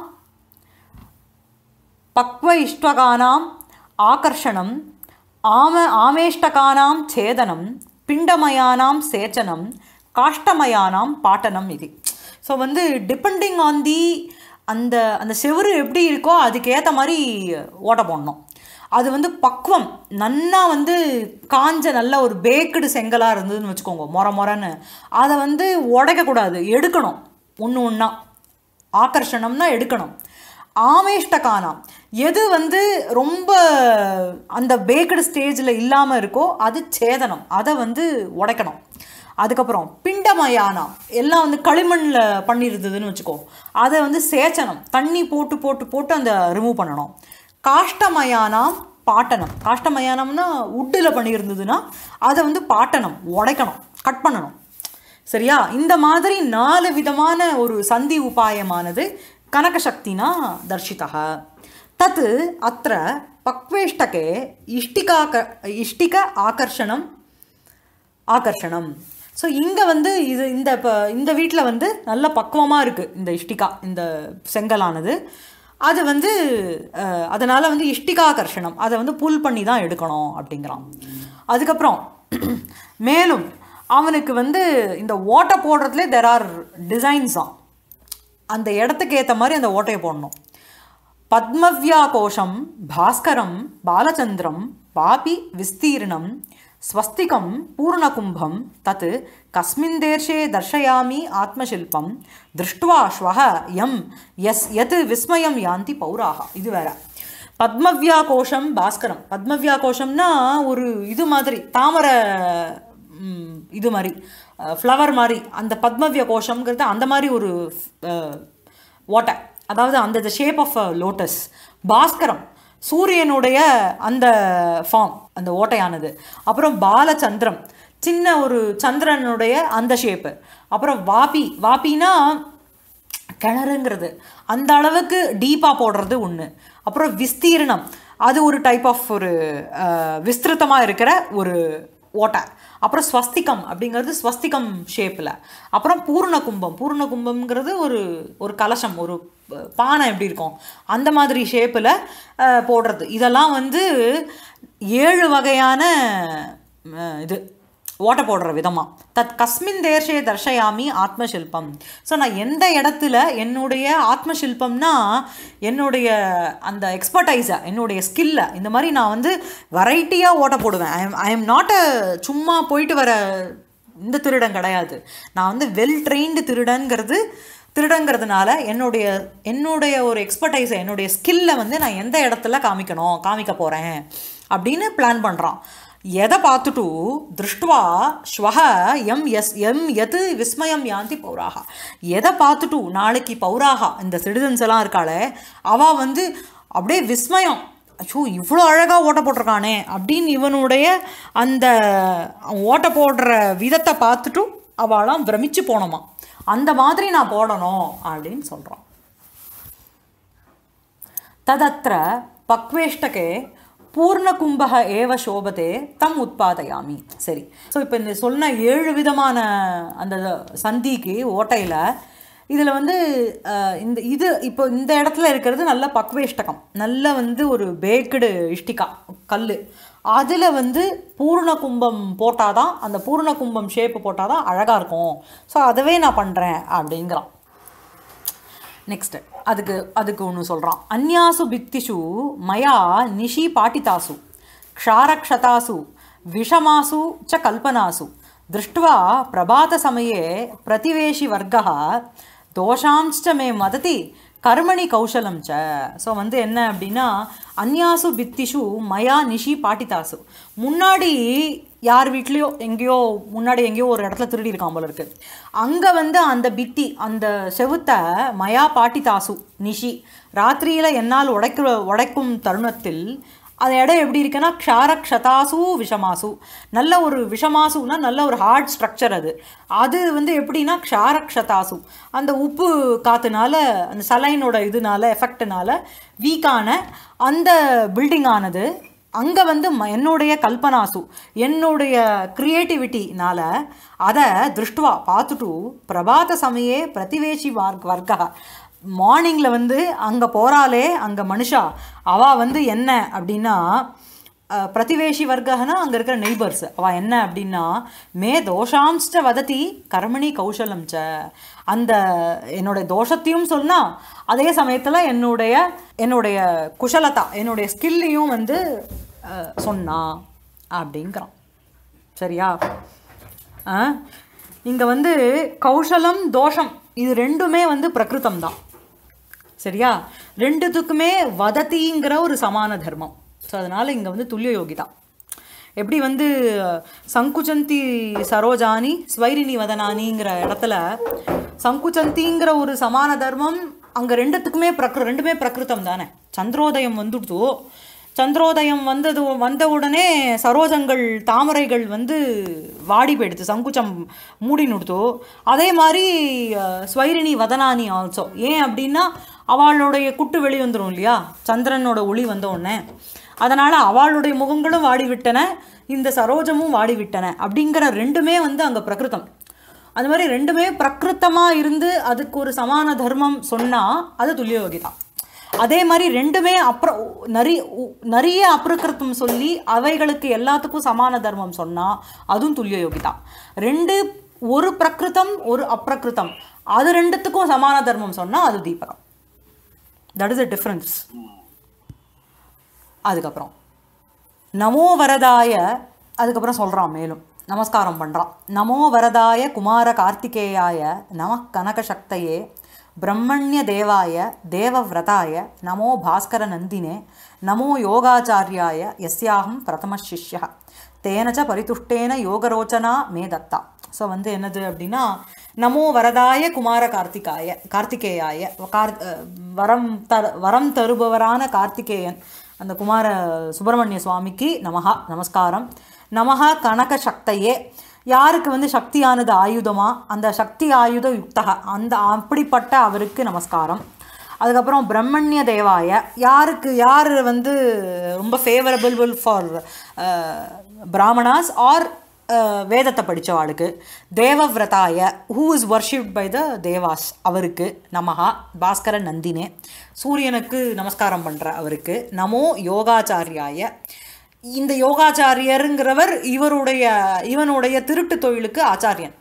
பக்வ இஷ்டகானாம் ஆகர்ஷணம் ஆம ஆமேஷ்டகானாம் சேதனம் பிண்டமயானாம் சேச்சனம் காஷ்டமயானாம் பாட்டனம் இது ஸோ வந்து டிபெண்டிங் ஆன் தி அந்த அந்த செவுரு எப்படி இருக்கோ அதுக்கேற்ற மாதிரி ஓட்ட போடணும் அது வந்து பக்குவம் நன்னா வந்து காஞ்ச நல்ல ஒரு பேக்கடு செங்கலாக இருந்ததுன்னு வச்சுக்கோங்க மொர மொரன்னு அதை வந்து உடைக்கக்கூடாது எடுக்கணும் ஒன்று ஒன்றா ஆகர்ஷணம்னா எடுக்கணும் ஆமேஷ்டகானாம் எது வந்து ரொம்ப அந்த பேக்கடு ஸ்டேஜில் இல்லாமல் இருக்கோ அது சேதனம் அதை வந்து உடைக்கணும் அதுக்கப்புறம் பிண்டமயானம் எல்லாம் வந்து களிமண்ணில் பண்ணியிருந்ததுன்னு வச்சுக்கோ அதை வந்து சேச்சனம் தண்ணி போட்டு போட்டு போட்டு அந்த ரிமூவ் பண்ணணும் காஷ்டமயானம் பாட்டனம் காஷ்டமயானம்னா உட்டில் பண்ணியிருந்ததுன்னா அதை வந்து பாட்டனம் உடைக்கணும் கட் பண்ணணும் சரியா இந்த மாதிரி நாலு விதமான ஒரு சந்தி உபாயமானது கனகசக்தினா தர்ஷிதः தத் அத்த பக்வேஷ்டகே இஷ்டிகாக இஷ்டிக ஆகர்ஷணம் ஆகர்ஷணம் ஸோ இங்கே வந்து இது இந்த இப்போ இந்த வீட்டில் வந்து நல்ல பக்குவமாக இருக்குது இந்த இஷ்டிகா இந்த செங்கலானது அது வந்து அஹ், அதனால வந்து இஷ்டிகாகர்ஷணம் அதை வந்து புல் பண்ணி தான் எடுக்கணும் அப்படிங்கிறான் அதுக்கப்புறம் மேலும் அவனுக்கு வந்து இந்த ஓட்டை போடுறதுலே தெர் ஆர் டிசைன்ஸ் தான் அந்த இடத்துக்கு ஏற்ற மாதிரி அந்த ஓட்டையை போடணும் பத்மவ்யா கோஷம் பாஸ்கரம் பாலச்சந்திரம் பாபி விஸ்தீர்ணம் ஸ்வஸ்திகம் பூர்ணகும்பம் தத் கஸ்மின் தேர்ஷே தர்ஷயாமி ஆத்மசில்பம் திருஷ்டுவா ஸ்வஹ யம் எஸ் எத் விஸ்மயம் யாந்தி பௌராக இது வேற பத்மவ்யா கோஷம் பாஸ்கரம் பத்மவ்யா கோஷம்னா ஒரு இது மாதிரி தாமரை ம், இது மாதிரி ஃப்ளவர் மாதிரி அந்த பத்மவ்ய கோஷம்ங்கிறது அந்த மாதிரி ஒரு அஹ், ஓட்டை அதாவது அந்த ஷேப் ஆஃப் லோட்டஸ் பாஸ்கரம் சூரியனுடைய அந்த ஃபார்ம் அந்த ஓட்டையானது அப்புறம் பாலச்சந்திரம் சின்ன ஒரு சந்திரனுடைய அந்த ஷேப்பு அப்புறம் வாபி வாபினா கிணறுங்கிறது அந்த அளவுக்கு டீப்பாக போடுறது ஒன்று அப்புறம் விஸ்தீர்ணம் அது ஒரு டைப் ஆஃப் ஒரு விஸ்திருத்தமாக இருக்கிற ஒரு ஓட்டை அப்புறம் ஸ்வஸ்திகம் அப்படிங்கிறது ஸ்வஸ்திகம் ஷேப்பில் அப்புறம் பூர்ண கும்பம் பூர்ண கும்பம்ங்கிறது ஒரு ஒரு கலசம் ஒரு ப- பானை எப்படி இருக்கும் அந்த மாதிரி ஷேப்பில் போடுறது இதெல்லாம் வந்து ஏழு வகையான அஹ், இது ஓட்ட போடுற விதமாக தத் கஸ்மின் தேர்ஷே தர்ஷயாமி ஆத்மசில்பம் ஸோ நான் எந்த இடத்துல என்னுடைய ஆத்மசில்பம்னா என்னுடைய அந்த எக்ஸ்பர்டைஸை என்னுடைய ஸ்கில்லை இந்த மாதிரி நான் வந்து வெரைட்டியாக ஓட்ட போடுவேன் I am I am not a சும்மா போயிட்டு வர இந்த திருடன் கிடையாது நான் வந்து வெல் ட்ரெயின்டு திருடன்கிறது திருடங்கிறதுனால என்னுடைய என்னுடைய ஒரு எக்ஸ்பர்டைஸை என்னுடைய ஸ்கில்லை வந்து நான் எந்த இடத்துல காமிக்கணும் காமிக்க போகிறேன் அப்படின்னு பிளான் பண்ணுறான் எதை பார்த்துட்டு திருஷ்டுவா ஸ்வஹ எம் எஸ் எம் எது விஸ்மயம் யாந்தி பௌராகா எதை பார்த்துட்டு நாளைக்கு பௌராகா இந்த சிட்டிசன்ஸ் எல்லாம் இருக்காளே அவள் வந்து அப்படியே விஸ்மயம் ஐயோ இவ்வளோ அழகாக ஓட்ட போட்டிருக்கானே அப்படின்னு இவனுடைய அந்த அவன் ஓட்ட போடுற விதத்தை பார்த்துட்டும் அவளாம் பிரமிச்சு போனோமா அந்த மாதிரி நான் போடணும் அப்படின்னு சொல்கிறான் ததத்திர பக்வேஷ்டகே பூர்ணகும்பக ஏவ சோபதே தம் உத்பாதயாமி சரி ஸோ இப்போ இந்த சொன்ன ஏழு விதமான அந்த சந்திக்கு ஓட்டையில் இதில் வந்து அஹ், இந்த இது இப்போ இந்த இடத்துல இருக்கிறது நல்ல பக்வேஷ்டகம் நல்ல வந்து ஒரு பேக்கடு இஷ்டிகா கல் அதில் வந்து பூர்ண கும்பம் போட்டால் தான் அந்த பூர்ண கும்பம் ஷேப்பு போட்டால் தான் அழகாக இருக்கும் ஸோ அதவே நான் பண்ணுறேன் அப்படிங்கிறான் நெக்ஸ்ட் அதுக்கு அதுக்கு ஒன்று சொல்கிறான் அந்யாசு பித்திஷு மயா நிஷி பாட்டிதாசு க்ஷாரக்ஷதாசு விஷமாசு ச கல்பனாசு திருஷ்டுவா பிரபாதசமயே பிரதிவேஷி வர்க்கः தோஷாம்ச்ச மே மததி கர்மணி கௌசலம் ச ஸோ வந்து என்ன அப்படின்னா அந்யாசு பித்திஷு மயா நிஷி பாட்டிதாசு முன்னாடி யார் வீட்லேயோ எங்கேயோ முன்னாடி எங்கேயோ ஒரு இடத்துல திருடி இருக்கான் போல இருக்கு அங்கே வந்து அந்த பித்தி அந்த செவுத்தை மயா பாட்டிதாசு நிஷி ராத்திரியில் என்னால் உடைக்க உடைக்கும் தருணத்தில் அது இடம் எப்படி இருக்குன்னா க்ஷாரக்ஷதாசு விஷமாசு நல்ல ஒரு விஷமாசுனா நல்ல ஒரு ஹார்ட் ஸ்ட்ரக்சர் அது அது வந்து எப்படின்னா க்ஷாரக்ஷதாசு அந்த உப்பு காத்துனால அந்த சலைனோட இதனால எஃபெக்ட்னால வீக்கான அந்த பில்டிங் ஆனது அங்கே வந்து ம- என்னுடைய கல்பனாசு என்னுடைய கிரியேட்டிவிட்டினால அதை திருஷ்டுவா பார்த்துட்டு பிரபாத சமயே பிரதிவேஷி வார்க் வர்க்கா மார்னிங்கில் வந்து அங்கே போகிறாளே அங்கே மனுஷா அவள் வந்து என்ன அப்படின்னா அஹ், பிரதிவேஷி வர்க்கனா அங்கே இருக்கிற நெய்பர்ஸ் அவள் என்ன அப்படின்னா மே தோஷாம்ஸ்ட வதத்தி கர்மணி கௌசலம் ச அந்த என்னுடைய தோஷத்தையும் சொன்னா அதே சமயத்தில் என்னுடைய என்னுடைய குஷலதா என்னுடைய ஸ்கில்லையும் வந்து அஹ், சொன்னா அப்படிங்கிறான் சரியா இங்கே வந்து கௌசலம் தோஷம் இது ரெண்டுமே வந்து பிரகிருதம் தான் சரியா ரெண்டுத்துக்குமே வதத்திங்கிற ஒரு சமான தர்மம் ஸோ அதனால் இங்கே வந்து துல்லிய யோகி தான் எப்படி வந்து சங்குச்சந்தி சரோஜானி ஸ்வைரினி வதனானிங்கிற இடத்துல சங்குச்சந்திங்கிற ஒரு சமான தர்மம் அங்கே ரெண்டுத்துக்குமே பிரகிரு ரெண்டுமே பிரகிருதம் தானே சந்திரோதயம் வந்துடுதோ சந்திரோதயம் வந்தது வந்த உடனே சரோஜங்கள் தாமரைகள் வந்து வாடி போயிடுது சங்குச்சம் மூடி நுடுத்தோ அதே மாதிரி அஹ், ஸ்வைரினி வதனானி ஆல்சோ ஏன் அப்படின்னா அவளுடைய குட்டு வெளி வந்துடும் இல்லையா சந்திரனோட ஒளி வந்த உடனே அதனால் அவளுடைய முகங்களும் வாடி விட்டன இந்த சரோஜமும் வாடி விட்டன அப்படிங்கிற ரெண்டுமே வந்து அங்கே பிரகிருதம் அது மாதிரி ரெண்டுமே பிரகிருத்தமாக இருந்து அதுக்கு ஒரு சமான தர்மம் சொன்னால் அது துல்லியோகி தான் அதே மாதிரி ரெண்டுமே அப்புறம் நிறைய நிறைய அப்ரகிருத்தம் சொல்லி அவைகளுக்கு எல்லாத்துக்கும் சமான தர்மம் சொன்னால் அதுவும் துல்லிய யோகி தான் ரெண்டு ஒரு பிரகிருதம் ஒரு அப்ரகிருதம் அது ரெண்டுத்துக்கும் சமான தர்மம் சொன்னால் அது தீபகம் தட் இஸ் அ டிஃப்ரென்ஸ் அதுக்கப்புறம் நமோ வரதாய அதுக்கப்புறம் சொல்கிறான் மேலும் நமஸ்காரம் பண்ணுறான் நமோ வரதாய குமார கார்த்திகேயாய நம கனக சக்தையே பிரம்மண்ய தேவாய தேவவிரதாய நமோ பாஸ்கர நந்தினே நமோ யோகாச்சாரியாய யஸ்யாகம் பிரதம சிஷ்யா தேனச்ச பரிதுஷ்டேன யோகரோச்சனா மே தத்தா ஸோ வந்து என்னது அப்படின்னா நமோ வரதாய குமார கார்த்திகாய கார்த்திகேயாய கார் அஹ் வரம் தரு வரம் தருபவரான கார்த்திகேயன் அந்த குமார சுப்பிரமணிய சுவாமிக்கு நமஹா நமஸ்காரம் நமஹா கனக சக்தையே யாருக்கு வந்து சக்தியானது ஆயுதமா அந்த சக்தி ஆயுத யுக்தக அந்த அப்படிப்பட்ட அவருக்கு நமஸ்காரம் அதுக்கப்புறம் பிரம்மண்ய தேவாய யாருக்கு யார் வந்து ரொம்ப ஃபேவரபிள் ஃபார் பிராமணாஸ் ஆர் வேதத்தை படித்தவாளுக்கு தேவவிரதாய who is worshipped by the devas அவருக்கு நமஹா பாஸ்கர நந்தினே சூரியனுக்கு நமஸ்காரம் பண்ணுற அவருக்கு நமோ யோகாச்சாரியாய இந்த யோகாச்சாரியருங்கிறவர் இவருடைய இவனுடைய திருட்டு தொழிலுக்கு ஆச்சாரியன்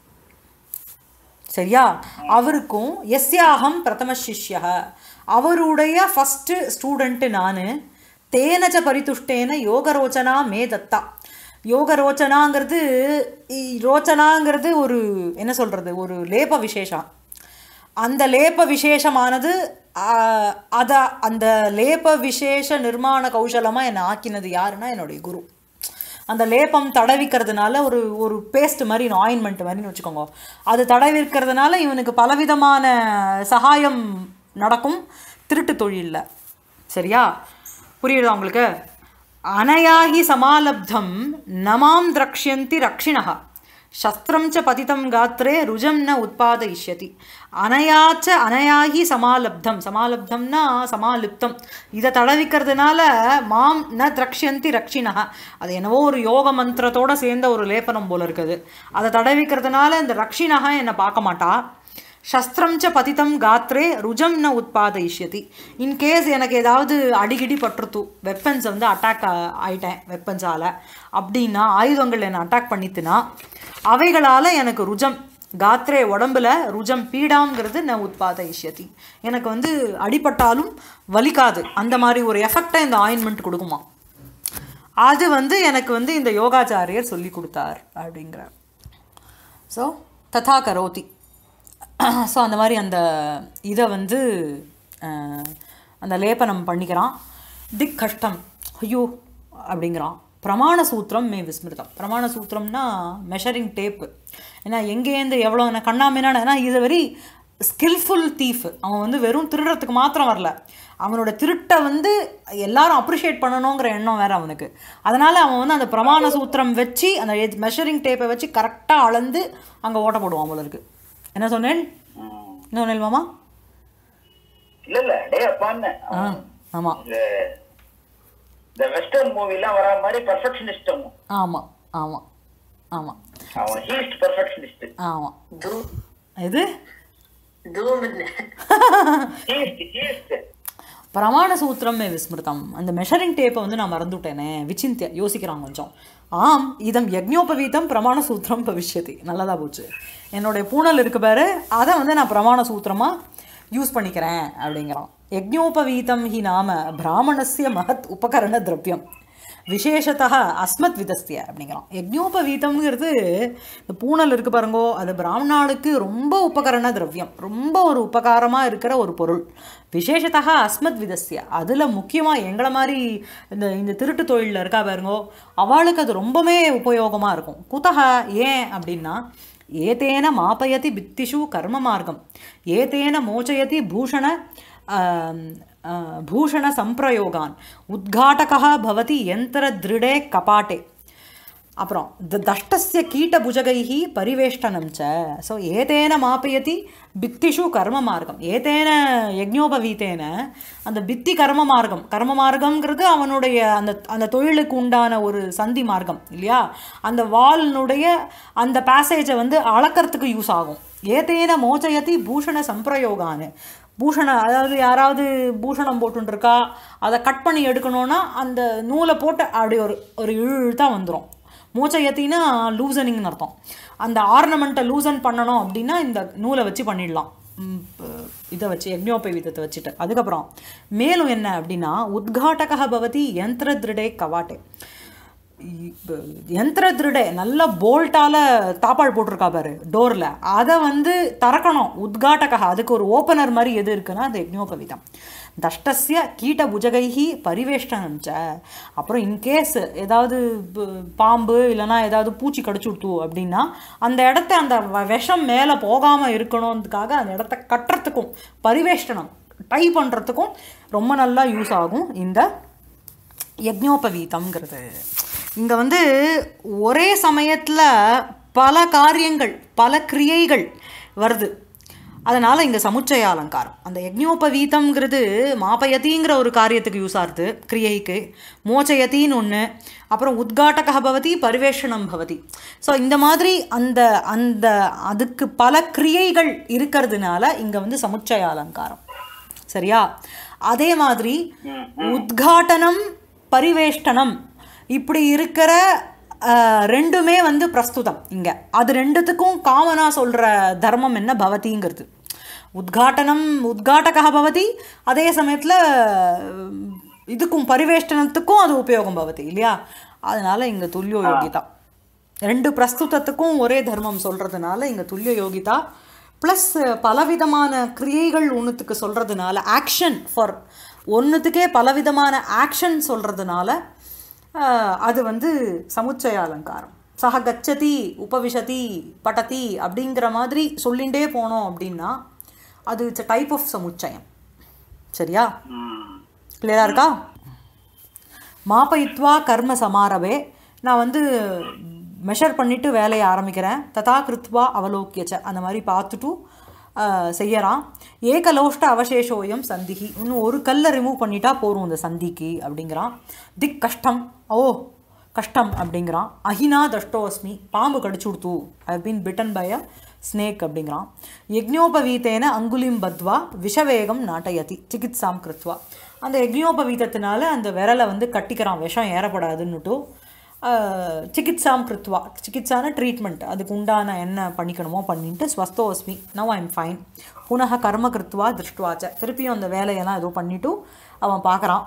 சரியா அவருக்கும் எஸ்யாகம் பிரதம சிஷ்ய அவருடைய ஃபஸ்ட்டு ஸ்டூடெண்ட்டு நான் தேனச்ச பரிதுஷ்டேன யோகரோச்சனா மே தத்தா யோகரோச்சனாங்கிறது இ- ரோச்சனாங்கிறது ஒரு என்ன சொல்கிறது ஒரு லேப விசேஷம் அந்த லேப விசேஷமானது அதை அந்த லேப விசேஷ நிர்மாண கௌசலமாக என்னை ஆக்கினது யாருன்னா என்னுடைய குரு அந்த லேபம் தடவிக்கிறதுனால ஒரு ஒரு பேஸ்ட் மாதிரி ஆயின்மெண்ட் மாதிரின்னு வச்சுக்கோங்க அது தடவிக்கிறதுனால இவனுக்கு பலவிதமான சகாயம் நடக்கும் திருட்டு தொழிலில் சரியா புரியுதா உங்களுக்கு அனயாகி சமாலப்தம் நமாம் திரக்ஷயந்தி ரக்ஷிணः சஸ்திரம் ச பதிதம் காத்ரே ருஜம் ந உத்பாதயிஷ்யதி அனயாச்ச அனயாகி சமாலப்தம் சமாலப்தம்னா சமாலிப்தம் இதை தடவிக்கிறதுனால மாம் ந திரக்ஷயந்தி ரக்ஷிணः அது என்னவோ ஒரு யோக மந்திரத்தோட சேர்ந்த ஒரு லேபனம் போல இருக்குது அதை தடவிக்கிறதுனால இந்த ரக்ஷிணः என்னை பார்க்க மாட்டா சஸ்திரம் ச பதிதம் காத்ரே ருஜம் ந உத்பாதயிஷ்யதி இன்கேஸ் எனக்கு ஏதாவது அடிக்கடி பட்டுருத்து வெப்பன்ஸ் வந்து அட்டாக் ஆயிட்டேன் வெப்பன்ஸால் அப்படின்னா ஆயுதங்கள் என்னை அட்டாக் பண்ணித்துனா அவைகளால் எனக்கு ருஜம் காத்ரே உடம்புல ருஜம் பீடாங்கிறது ந உத்பாதயிஷ்யதி எனக்கு வந்து அடிபட்டாலும் வலிக்காது அந்த மாதிரி ஒரு எஃபெக்டை இந்த ஆயின்மெண்ட் கொடுக்குமா அது வந்து எனக்கு வந்து இந்த யோகாச்சாரியர் சொல்லி கொடுத்தார் அப்படிங்கிறார் ஸோ ததா கரோதி ஸோ அந்த மாதிரி அந்த இதை வந்து அஹ், அந்த லேபனம் பண்ணிக்கிறான் திக் கஷ்டம் ஐயோ அப்படிங்கிறான் பிரமாண சூத்திரம் மே விஸ்மிருதம் பிரமாண சூத்திரம்னா மெஷரிங் டேப்பு ஏன்னா எங்கேருந்து எவ்வளோ கண்ணாமினான ஏன்னா இது வெரி ஸ்கில்ஃபுல் தீஃப் அவன் வந்து வெறும் திருடுறதுக்கு மாத்திரம் வரல அவனோட திருட்டை வந்து எல்லாரும் அப்ரிஷியேட் பண்ணணுங்கிற எண்ணம் வேற அவனுக்கு அதனால அவன் வந்து அந்த பிரமாண சூத்திரம் வச்சு அந்த மெஷரிங் டேப்பை வச்சு கரெக்டாக அளந்து அங்கே ஓட்ட போடுவான் போல இருக்கு என்ன சொன்னேன் ம். என்ன சொன்னேன் மாமா இல்ல இல்ல டே அப்பான்னு ஆ ஆமாம் இந்த இந்த வெஸ்டர்ன் மூவிலாம் வர மாதிரி பர்ஃபெக்ஷனிஸ்ட் ஆமாம் ஆமாம் ஆமாம் அவன் ஹீஸ்ட் பர்ஃபெக்ஷனிஸ்ட் ஆமாம் தூ- இது தூம்னு. ஹீஸ்ட் ஹீஸ்ட் பிரமாண சூத்திரமே விஸ்மிருதம் அந்த மெஷரிங் டேப்பை வந்து நான் மறந்துவிட்டேனே விசிந்திய யோசிக்கிறான் கொஞ்சம் ஆம் இதம் யக்ஞோபவீதம் பிரமாண சூத்திரம் பவிஷ்யதி நல்லதா போச்சு என்னுடைய பூனல் இருக்கு பாரு அதை வந்து நான் பிரமாண சூத்திரமாக யூஸ் பண்ணிக்கிறேன் அப்படிங்கிறான் யக்ஞோபவீதம் ஹி நாம பிராமணஸ்ய மகத் உபகரண திரவியம் விசேஷத்தா அஸ்மத் விதஸ்திய அப்படிங்கிறான் யக்ஞோபவீதம்ங்கிறது இந்த பூனல் இருக்கு பாருங்கோ அது பிராமணாளுக்கு ரொம்ப உபகரண திரவியம் ரொம்ப ஒரு உபகாரமாக இருக்கிற ஒரு பொருள் விசேஷத்தா அஸ்மத் விதஸ்திய அதில் முக்கியமாக எங்களை மாதிரி இந்த இந்த திருட்டு தொழிலில் இருக்கா பாருங்கோ அவளுக்கு அது ரொம்பவே உபயோகமாக இருக்கும் குத்தகா ஏன் அப்படின்னா ஏதேன மாபயதி பித்திஷு கர்ம மார்க்கம் ஏதேன மோச்சயதி பூஷண ஆம், ஆ, பூஷணசம்பிரயோகான் உத்காட்டகः பவதி யந்திரதிருடே கபாட்டே அப்புறம் த தஷ்டஸ்ய கீட்டபுஜகைः பரிவேஷ்டனம் ச ஸோ ஏதேன மாப்பயதி பித்திஷு கர்ம மார்க்கம் ஏதேன யஜ்ஞோபவீத்தேன அந்த பித்தி கர்ம மார்க்கம் கர்ம மார்க்கம்ங்கிறது அவனுடைய அந்த அந்த தொழிலுக்கு உண்டான ஒரு சந்தி மார்க்கம் இல்லையா அந்த வாலினுடைய அந்த பேசேஜை வந்து அளக்கறதுக்கு யூஸ் ஆகும் ஏதேன மோச்சயதி பூஷண சம்பிரயோகான்னு பூஷணம் அதாவது யாராவது பூஷணம் போட்டுருக்கா அதை கட் பண்ணி எடுக்கணும்னா அந்த நூலை போட்டு அப்படி ஒரு ஒரு இழு இழுத்தா வந்துடும் மூச்சையத்தின்னா லூசனிங்னு அர்த்தம் அந்த ஆர்னமெண்ட்டை லூசன் பண்ணணும் அப்படின்னா இந்த நூலை வச்சு பண்ணிடலாம் ம், ப- இதை வச்சு யக்ஞோபவீதத்தை வச்சுட்டு அதுக்கப்புறம் மேலும் என்ன அப்படின்னா உத்காட்டக பவதி யந்திர திருடே கவாட்டே இப்ப யந்திர திருடே நல்ல போல்ட்டால தாப்பாள் போட்டிருக்கா பாரு டோரில் அதை வந்து திறக்கணும் உத்காட்டக அதுக்கு ஒரு ஓப்பனர் மாதிரி எது இருக்குன்னா அது யக்ஞோபவீதம் தஷ்டஸ்ய கீட்ட புஜகைஹி பரிவேஷ்டனம் ச அப்புறம் இன்கேஸ் ஏதாவது ப- பாம்பு இல்லைன்னா ஏதாவது பூச்சி கடிச்சு விட்டு அப்படின்னா அந்த இடத்த அந்த வ- விஷம் மேலே போகாமல் இருக்கணுன்றதுக்காக அந்த இடத்த கட்டுறதுக்கும் பரிவேஷ்டனம் டை பண்ணுறதுக்கும் ரொம்ப நல்லா யூஸ் ஆகும் இந்த யக்ஞோபவீதம்ங்கிறது இங்கே வந்து ஒரே சமயத்தில் பல காரியங்கள் பல கிரியைகள் வருது அதனால் இங்கே சமுச்சய அலங்காரம் அந்த யக்ஞோபவீதம்ங்கிறது மாபயதிங்கிற ஒரு காரியத்துக்கு யூஸ் ஆகுது கிரியைக்கு மோச்சயத்தின்னு ஒன்று அப்புறம் உத்காட்டக பவதி பரிவேஷணம் பவதி ஸோ இந்த மாதிரி அந்த அந்த அதுக்கு பல கிரியைகள் இருக்கிறதுனால இங்கே வந்து சமுச்சய அலங்காரம் சரியா அதே மாதிரி உத்காட்டனம் பரிவேஷ்டனம் இப்படி இருக்கிற அஹ், ரெண்டுமே வந்து பிரஸ்துதம் இங்கே அது ரெண்டுத்துக்கும் காமனாக சொல்கிற தர்மம் என்ன பவதிங்கிறது உத்காட்டனம் உத்காட்டகா பவதி அதே சமயத்தில் இதுக்கும் பரிவேஷ்டனத்துக்கும் அது உபயோகம் பவதி இல்லையா அதனால இங்கே துல்லியோ யோகிதா ரெண்டு பிரஸ்துதத்துக்கும் ஒரே தர்மம் சொல்கிறதுனால இங்கே துல்லிய யோகிதா ப்ளஸ் பலவிதமான கிரியைகள் ஒன்றுத்துக்கு சொல்கிறதுனால ஆக்ஷன் ஃபார் ஒன்றுத்துக்கே பலவிதமான ஆக்ஷன் சொல்கிறதுனால அது வந்து சமுச்சய அலங்காரம் சக கச்சதி உபவிஷதி படதி அப்படிங்கிற மாதிரி சொல்லிகிட்டே போனோம் அப்படின்னா அது இட்ஸ் டைப் ஆஃப் சமுச்சயம் சரியா கிளியராக இருக்கா மாபயித்வா கர்ம சமாரவே நான் வந்து மெஷர் பண்ணிவிட்டு வேலையை ஆரம்பிக்கிறேன் ததா கிருத்வா அவலோக்கியச்ச அந்த மாதிரி பார்த்துட்டு ஆஹ், செய்யறான் ஏகலோஷ்ட அவசேஷோயம் சந்திகி இன்னும் ஒரு கல்லை ரிமூவ் பண்ணிட்டா போரும் இந்த சந்திக்கு அப்படிங்கிறான் திக் கஷ்டம் ஓ கஷ்டம் அப்படிங்கிறான் அஹினா தஷ்டோஸ்மி பாம்பு கடிச்சு கொடுத்து I been bitten by a snake அப்படிங்கிறான் யக்ஞோபவீத்தேன அங்குலிம் பத்வா விஷவேகம் நாட்டயதி சிகித்சாம் கிருத்வா அந்த யக்ஞோபவீதத்தினால அந்த விரலை வந்து கட்டிக்கிறான் விஷம் ஏறப்படாதுன்னுட்டு ஆஹ், சிகித்சாம் கிருத்வா சிகித்சான ட்ரீட்மெண்ட் அதுக்கு உண்டான என்ன பண்ணிக்கணுமோ பண்ணிட்டு ஸ்வஸ்தோஸ்மி நவ் ஐம் ஃபைன் புனக கர்ம கிருத்வா திருஷ்டுவாச்ச திருப்பியும் அந்த வேலையெல்லாம் ஏதோ பண்ணிட்டு அவன் பார்க்குறான்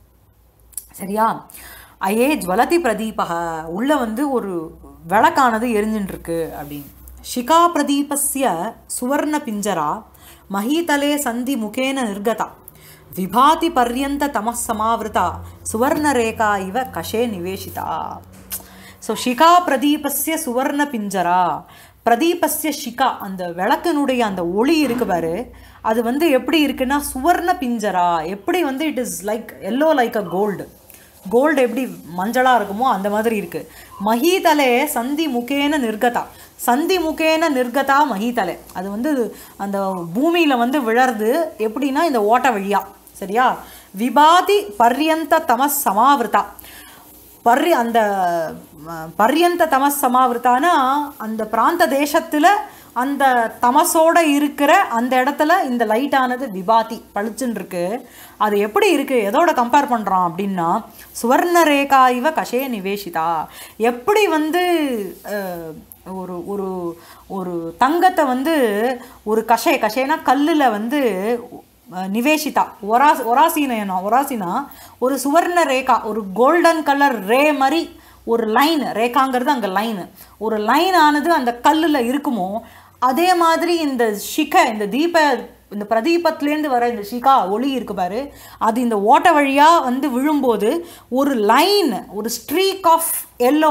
சரியா அயே ஜுவலதி பிரதீபக உள்ள வந்து ஒரு விளக்கானது எரிஞ்சுட்டு இருக்கு அப்படின்னு ஷிகா பிரதீபஸ்ய சுவர்ண பிஞ்சரா மஹீதலே சந்தி முகேன நிர்கதா விபாதி பர்யந்த தமஸ் சமாவிருதா சுவர்ணரேகா இவ கஷே நிவேஷிதா ஸோ ஷிகா பிரதீபஸ்ய சுவர்ண பிஞ்சரா பிரதீபஸ்ய ஷிகா அந்த விளக்கினுடைய அந்த ஒளி இருக்கு பாரு அது வந்து எப்படி இருக்குன்னா சுவர்ண பிஞ்சரா எப்படி வந்து it is like yellow like a gold gold எப்படி மஞ்சளாக இருக்குமோ அந்த மாதிரி இருக்கு மஹீதலே சந்தி முகேன நிர்கதா சந்தி முகேன நிர்கதா மஹீதலே அது வந்து அந்த பூமியில் வந்து விழறது எப்படின்னா இந்த ஓட்ட வழியா சரியா விபாதி பர்யந்த தமஸ் சமாவிருதா பர்ய அந்த ம, பர்யந்த தமஸ் சமாவிருத்தானா அந்த பிராந்த தேசத்தில் அந்த தமசோட இருக்கிற அந்த இடத்துல இந்த லைட்டானது விபாதி பளிச்சுன்னு இருக்கு அது எப்படி இருக்கு எதோட கம்பேர் பண்ணுறான் அப்படின்னா சுவர்ண ரேகா இவ கஷே நிவேஷிதா எப்படி வந்து அஹ், ஒரு ஒரு ஒரு தங்கத்தை வந்து ஒரு கஷே கஷேனா கல்லில் வந்து அஹ், நிவேஷிதா ஒராஸ் ஒராசினா ஒராசினா ஒரு சுவர்ண ரேகா ஒரு கோல்டன் கலர் ரே மாதிரி ஒரு லைன் ரேகாங்கிறது அங்கே லைனு ஒரு லைன் ஆனது அந்த கல்லில் இருக்குமோ அதே மாதிரி இந்த ஷிக இந்த தீப இந்த பிரதீபத்துலேருந்து வர இந்த ஷிகா ஒளி இருக்கு பாரு அது இந்த ஓட்டை வழியாக வந்து விழும்போது ஒரு லைன் ஒரு ஸ்ட்ரீக் ஆஃப் எல்லோ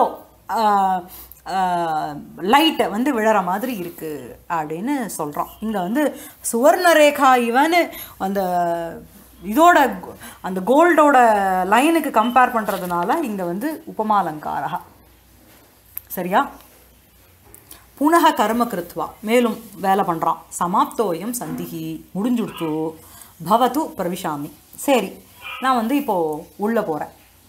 லைட்டை வந்து விழற மாதிரி இருக்கு அப்படின்னு சொல்கிறோம் இங்கே வந்து சுவர்ண ரேகா இவன் அந்த இதோட கு- அந்த கோல்டோட லைனுக்கு கம்பேர் பண்ணுறதுனால இங்கே வந்து உபமாலங்காரா சரியா புனக கர்ம கிருத்வா மேலும் வேலை பண்ணுறான் சமாப்தோயம் சந்திகி முடிஞ்சுடுத்து பவது பிரவிஷாமி சரி நான் வந்து இப்போது உள்ளே போகிறேன்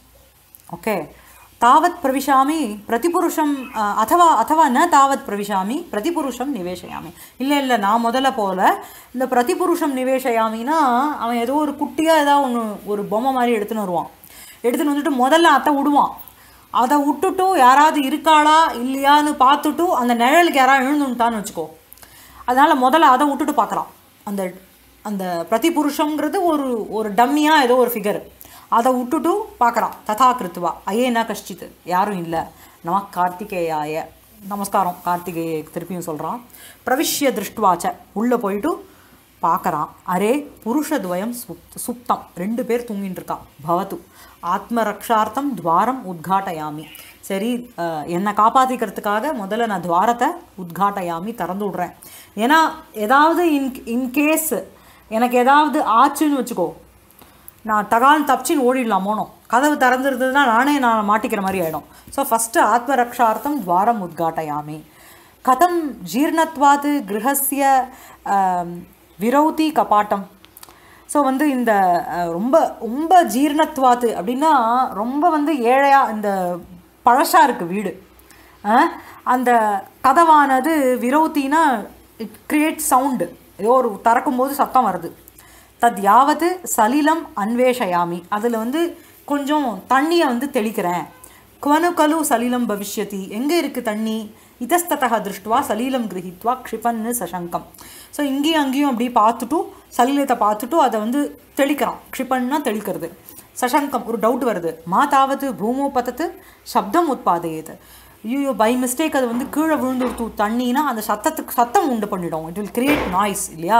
ஓகே தாவத் பிரவிஷாமி பிரதிபுருஷம் அஹ், அதவா அதவா ந தாவத் பிரவிஷாமி பிரதிபுருஷம் நிவேஷயாமி இல்லை இல்லை நான் முதல்ல போல இந்த பிரதிபுருஷம் நிவேஷயாமின்னா அவன் ஏதோ ஒரு குட்டியாக ஏதாவது ஒன்று ஒரு பொம்மை மாதிரி எடுத்துன்னு வருவான் எடுத்துன்னு வந்துட்டு முதல்ல அத்தை விடுவான் அதை விட்டுட்டு யாராவது இருக்காளா இல்லையான்னு பார்த்துட்டு அந்த நிழலுக்கு யாராவது எழுந்துட்டான்னு வச்சுக்கோ அதனால் முதல்ல அதை விட்டுட்டு பார்க்குறான் அந்த அந்த பிரதிபுருஷங்கிறது ஒரு ஒரு டம்மியாக ஏதோ ஒரு ஃபிகர் அதை விட்டுட்டு பார்க்குறான் ததா கிருத்துவா ஐயேனா கஷ்டித்து யாரும் இல்லை நம கார்த்திகேயாய நமஸ்காரம் கார்த்திகேய திருப்பியும் சொல்கிறான் பிரவிஷ்ய திருஷ்டுவாச்ச உள்ளே போயிட்டு பார்க்குறான் அரே புருஷத்வயம் சுப் சுப்தம் ரெண்டு பேர் தூங்கிட்டு இருக்கான் பவத்து ஆத்மரக்ஷார்த்தம் துவாரம் உத்காட்டயாமி சரி அஹ், என்னை காப்பாற்றிக்கிறதுக்காக முதல்ல நான் துவாரத்தை உத்காட்டயாமி திறந்து விட்றேன் ஏன்னா ஏதாவது இன் இன்கேஸ் எனக்கு ஏதாவது ஆச்சுன்னு வச்சுக்கோ நான் தகால் தப்பிச்சின்னு ஓடிடலாம் மோனோ கதவு திறந்துருந்ததுன்னா நானே நான் மாட்டிக்கிற மாதிரி ஆகிடும் ஸோ ஃபஸ்ட்டு ஆத்மரக்ஷார்த்தம் துவாரம் உத்காட்டயாமி கதம் ஜீர்ணத்வாத் கிரகஸ்ய ஆம், விரௌதி கபாட்டம் ஸோ வந்து இந்த அஹ், ரொம்ப ரொம்ப ஜீர்ணத்வாத்து அப்படின்னா ரொம்ப வந்து ஏழையாக இந்த பழசாக இருக்குது வீடு அஹ், அந்த கதவானது விரோத்தினா இட் கிரியேட் சவுண்டு ஏதோ ஒரு திறக்கும்போது சத்தம் வருது தத் யாவது சலிலம் அன்வேஷயாமி அதில் வந்து கொஞ்சம் தண்ணியை வந்து தெளிக்கிறேன் குவனு கலு சலிலம் பவிஷ்யதி எங்கே இருக்குது தண்ணி இதஸ்ததக திருஷ்டுவா சலீலம் கிரகித்வா க்ஷிபன்னு சசங்கம் ஸோ இங்கேயும் அங்கேயும் அப்படி பார்த்துட்டு சலீலத்தை பார்த்துட்டு அதை வந்து தெளிக்கிறான் க்ஷிபன்னா தெளிக்கிறது சசங்கம் ஒரு டவுட் வருது மா தாவது பூமோ பத்தத்து சப்தம் உட்பாதையது ஐயோ பை மிஸ்டேக் அது வந்து கீழே விழுந்துடுத்து தண்ணினா அந்த சத்தத்துக்கு சத்தம் உண்டு பண்ணிடும் இட் வில் கிரியேட் நாய்ஸ் இல்லையா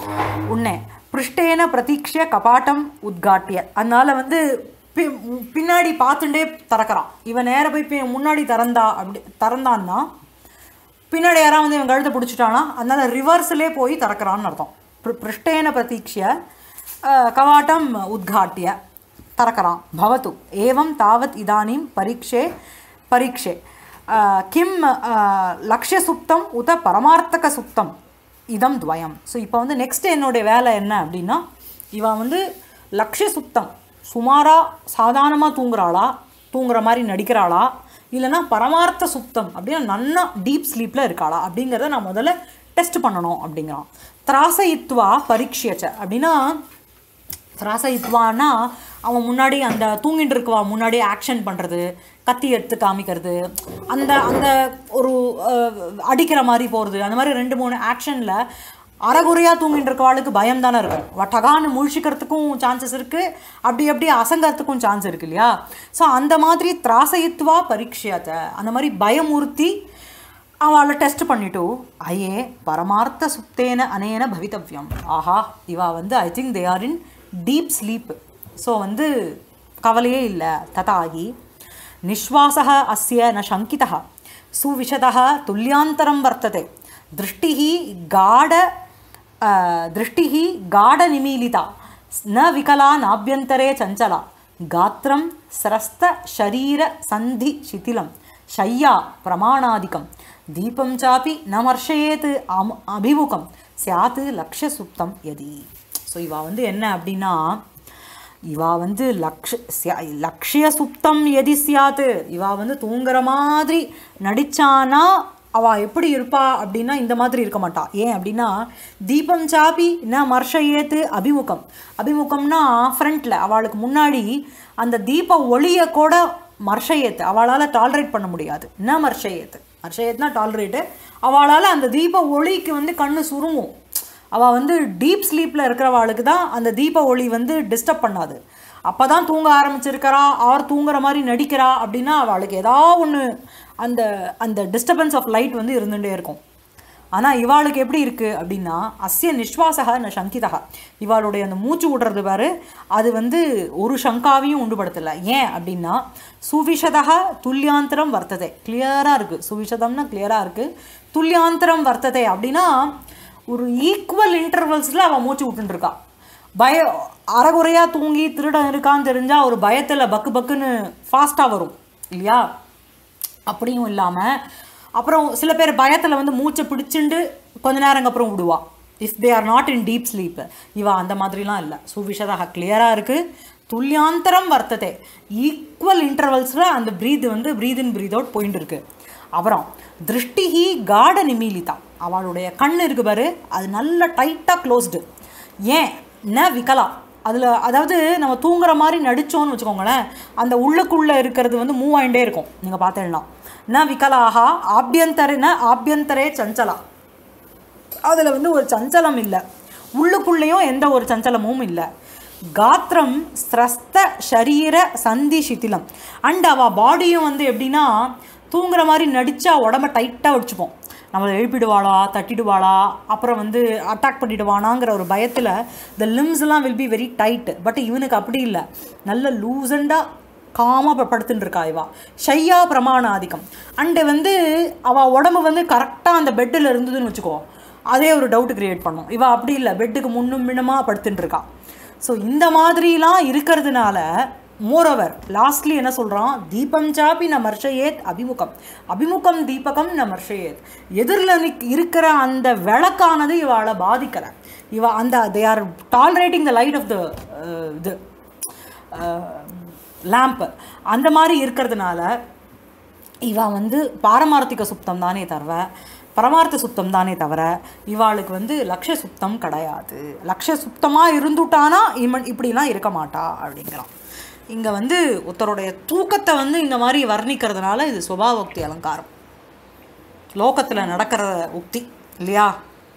உன்னே பிருஷ்டேன பிரதீக்ஷ கபாட்டம் உத்காட்டிய அதனால வந்து பி- பின்னாடி பார்த்துட்டே திறக்கிறான் இவன் நேர போய் பி- முன்னாடி திறந்தா அப்படி திறந்தான்னா பின்னாடி யாராவது வந்து இவன் கழுத்தை பிடிச்சிட்டானா அதனால ரிவர்ஸ்லே போய் திறக்கிறான்னு அர்த்தம் பிரு- பிருஷ்டேன பிரதீக்ஷ அஹ், கவாட்டம் உத்காட்டிய திறக்கிறான் பவத்து ஏவம் தாவத் இதானீம் பரீட்சே பரீட்சே அஹ், கிம் அஹ், லக்ஷ்யசுப்தம் உத பரமார்த்தக சுப்தம் இதம் துவயம் ஸோ இப்போ வந்து நெக்ஸ்ட் என்னுடைய வேலை என்ன அப்படின்னா இவன் வந்து லக்ஷ்ய சுப்தம் சுமாராக சாதாரணமாக தூங்குறாளா தூங்குற மாதிரி நடிக்கிறாளா இல்லைன்னா பரமார்த்த சுப்தம் அப்படின்னா நன்னா டீப் ஸ்லீப்பில் இருக்காளா அப்படிங்கிறத நான் முதல்ல டெஸ்ட் பண்ணணும் அப்படிங்கிறான் திராசயித்வா பரீட்சியச்ச அப்படின்னா திராசயித்வான்னா அவன் முன்னாடி அந்த தூங்கிட்டு இருக்கவா முன்னாடி ஆக்ஷன் பண்ணுறது கத்தி எடுத்து காமிக்கிறது அந்த அந்த ஒரு அஹ், அடிக்கிற மாதிரி போகிறது அந்த மாதிரி ரெண்டு மூணு ஆக்ஷனில் அறகுறையாக தூங்கிட்டு இருக்கவாளுக்கு பயம் தானே இருக்கும் அவ டகான்னு முழிச்சிக்கிறதுக்கும் சான்சஸ் இருக்குது அப்படி அப்படி அசங்கறதுக்கும் சான்ஸ் இருக்கு இல்லையா ஸோ அந்த மாதிரி திராசயித்வா பரீட்சையத்தை அந்த மாதிரி பயமுறுத்தி அவளை டெஸ்ட் பண்ணிட்டு ஐயே பரமார்த்த சுப்தேன அனேன பவித்தவ்யம் ஆஹா இவா வந்து I think they are in deep sleep so வந்து கவலையே இல்லை ததாகி நிஸ்வாசः அஸ்ய ந சங்கிதः சுவிशदः துல்யாந்தரம் வர்த்தते दृष्टिः गाढ अ, दृष्टिः गाढनिमीलिता न विकला नाभ्यन्तरे चञ्चला गात्रं स्रस्तशरीरसन्धिशिथिलं शय्या प्रमाणादिकं दीपं चापि न मर्शयेत् अम अभिमुखं स्यात् लक्ष्यसुप्तं यदि ஸோ இவ வந்து என்ன அப்படின்னா இவா வந்து லக்ஷ சியா- லக்ஷ்ய சுப்தம் எதி சியாத்து இவா வந்து தூங்குற மாதிரி நடிச்சானா அவ எப்படி இருப்பா அப்படின்னா இந்த மாதிரி இருக்க மாட்டா ஏன் அப்படின்னா தீபம் சாப்பி ந மர்ஷயேத்து அபிமுகம் அபிமுகம்னா ஃப்ரண்ட்ல அவளுக்கு முன்னாடி அந்த தீப ஒளியை கூட மர்ஷயத்து அவளால் டாலரேட் பண்ண முடியாது ந மர்ஷயத்து மர்ஷயத்னா டாலரேட்டு அவளால் அந்த தீப ஒளிக்கு வந்து கண்ணு சுருங்கும் அவள் வந்து டீப் ஸ்லீப்பில் இருக்கிறவாளுக்கு தான் அந்த தீப ஒளி வந்து டிஸ்டர்ப் பண்ணாது அப்போ தான் தூங்க ஆரம்பிச்சிருக்கிறா ஆர் தூங்குற மாதிரி நடிக்கிறா அப்படின்னா அவளுக்கு ஏதா ஒன்று அந்த அந்த டிஸ்டர்பன்ஸ் ஆஃப் லைட் வந்து இருந்துகிட்டே இருக்கும் ஆனால் இவாளுக்கு எப்படி இருக்குது அப்படின்னா அஸ்ய நிஸ்வாசக ந சங்கிதா இவாளுடைய அந்த மூச்சு விடுறது பாரு அது வந்து ஒரு சங்காவையும் உண்டுபடுத்தலை ஏன் அப்படின்னா சுவிஷதா துல்லியாந்தரம் வர்த்ததை கிளியராக இருக்குது சுவிஷதம்னா கிளியராக இருக்குது துல்லியாந்தரம் வர்த்ததை அப்படின்னா ஒரு ஈக்குவல் இன்டர்வல்ஸில் அவள் மூச்சு விட்டுருக்கா பய அறகுறையாக தூங்கி திருடன் இருக்கான்னு தெரிஞ்சால் ஒரு பயத்தில் பக்கு பக்குன்னு ஃபாஸ்ட்டாக வரும் இல்லையா அப்படியும் இல்லாமல் அப்புறம் சில பேர் பயத்தில் வந்து மூச்சை பிடிச்சிண்டு கொஞ்ச நேரம் அப்புறம் விடுவா if they are not in deep sleep இவா அந்த மாதிரிலாம் இல்லை சுவிஷதாக கிளியராக இருக்குது துல்லியாந்தரம் வர்த்ததே ஈக்குவல் இன்டர்வல்ஸில் அந்த ப்ரீத் வந்து ப்ரீத் இன் ப்ரீத் அவுட் போயிட்டு இருக்கு அப்புறம் திருஷ்டிஹி காட நிமீலிதா அவளுடைய கண் இருக்கு பாரு அது நல்ல டைட்டாக க்ளோஸ்டு ஏன் ந விகலா அதில் அதாவது நம்ம தூங்குற மாதிரி நடித்தோன்னு வச்சுக்கோங்களேன் அந்த உள்ளுக்குள்ளே இருக்கிறது வந்து மூவ் ஆகிட்டே இருக்கும் நீங்கள் பார்த்தேன்னா ந விகலாக ஆபியந்தர ந ஆபியந்தரே சஞ்சலா அதில் வந்து ஒரு சஞ்சலம் இல்லை உள்ளுக்குள்ளேயும் எந்த ஒரு சஞ்சலமும் இல்லை காத்திரம் ஸ்ரஸ்த ஷரீர சந்தி சிதிலம் அண்ட் அவள் பாடியும் வந்து எப்படின்னா தூங்குற மாதிரி நடித்தா உடம்ப டைட்டாக வச்சுப்போம் நம்மளை எழுப்பிடுவாளா தட்டிடுவாளா அப்புறம் வந்து அட்டாக் பண்ணிடுவானாங்கிற ஒரு பயத்தில் த லிம்ஸ்லாம் will be very tight but இவனுக்கு அப்படி இல்லை நல்ல லூசண்டாக காமாக படுத்துட்டு இருக்கா இவா ஷையா பிரமாணாதிக்கம் அண்டு வந்து அவள் உடம்பு வந்து கரெக்டாக அந்த பெட்டில் இருந்ததுன்னு வச்சுக்கோ அதே ஒரு டவுட் கிரியேட் பண்ணும் இவ அப்படி இல்லை பெட்டுக்கு முன்னும் பின்னமாக படுத்துட்டு இருக்கா ஸோ இந்த மாதிரிலாம் இருக்கிறதுனால மோரோவர் லாஸ்ட்லி என்ன சொல்கிறான் தீபம் சாப்பி ந மர்ஷயேத் அபிமுகம் அபிமுகம் தீபகம் ந மர்ஷயேத் எதிரில் நிக் இருக்கிற அந்த விளக்கானது இவாளை பாதிக்கலை இவ அந்த they are tolerating the light of the இது லேம்ப்பு அந்த மாதிரி இருக்கிறதுனால இவ வந்து பாரமார்த்திக சுத்தம் தானே தவிர பரமார்த்த சுத்தம் தானே தவிர இவாளுக்கு வந்து லக்ஷ்ய சுத்தம் கிடையாது லக்ஷ்ய சுத்தமாக இருந்துட்டானா இமன் இப்படிலாம் இருக்க மாட்டா அப்படிங்கிறான் இங்கே வந்து ஒருத்தருடைய தூக்கத்தை வந்து இந்த மாதிரி வர்ணிக்கிறதுனால இது சுபாவோக்தி அலங்காரம் லோகத்தில் நடக்கிற உக்தி இல்லையா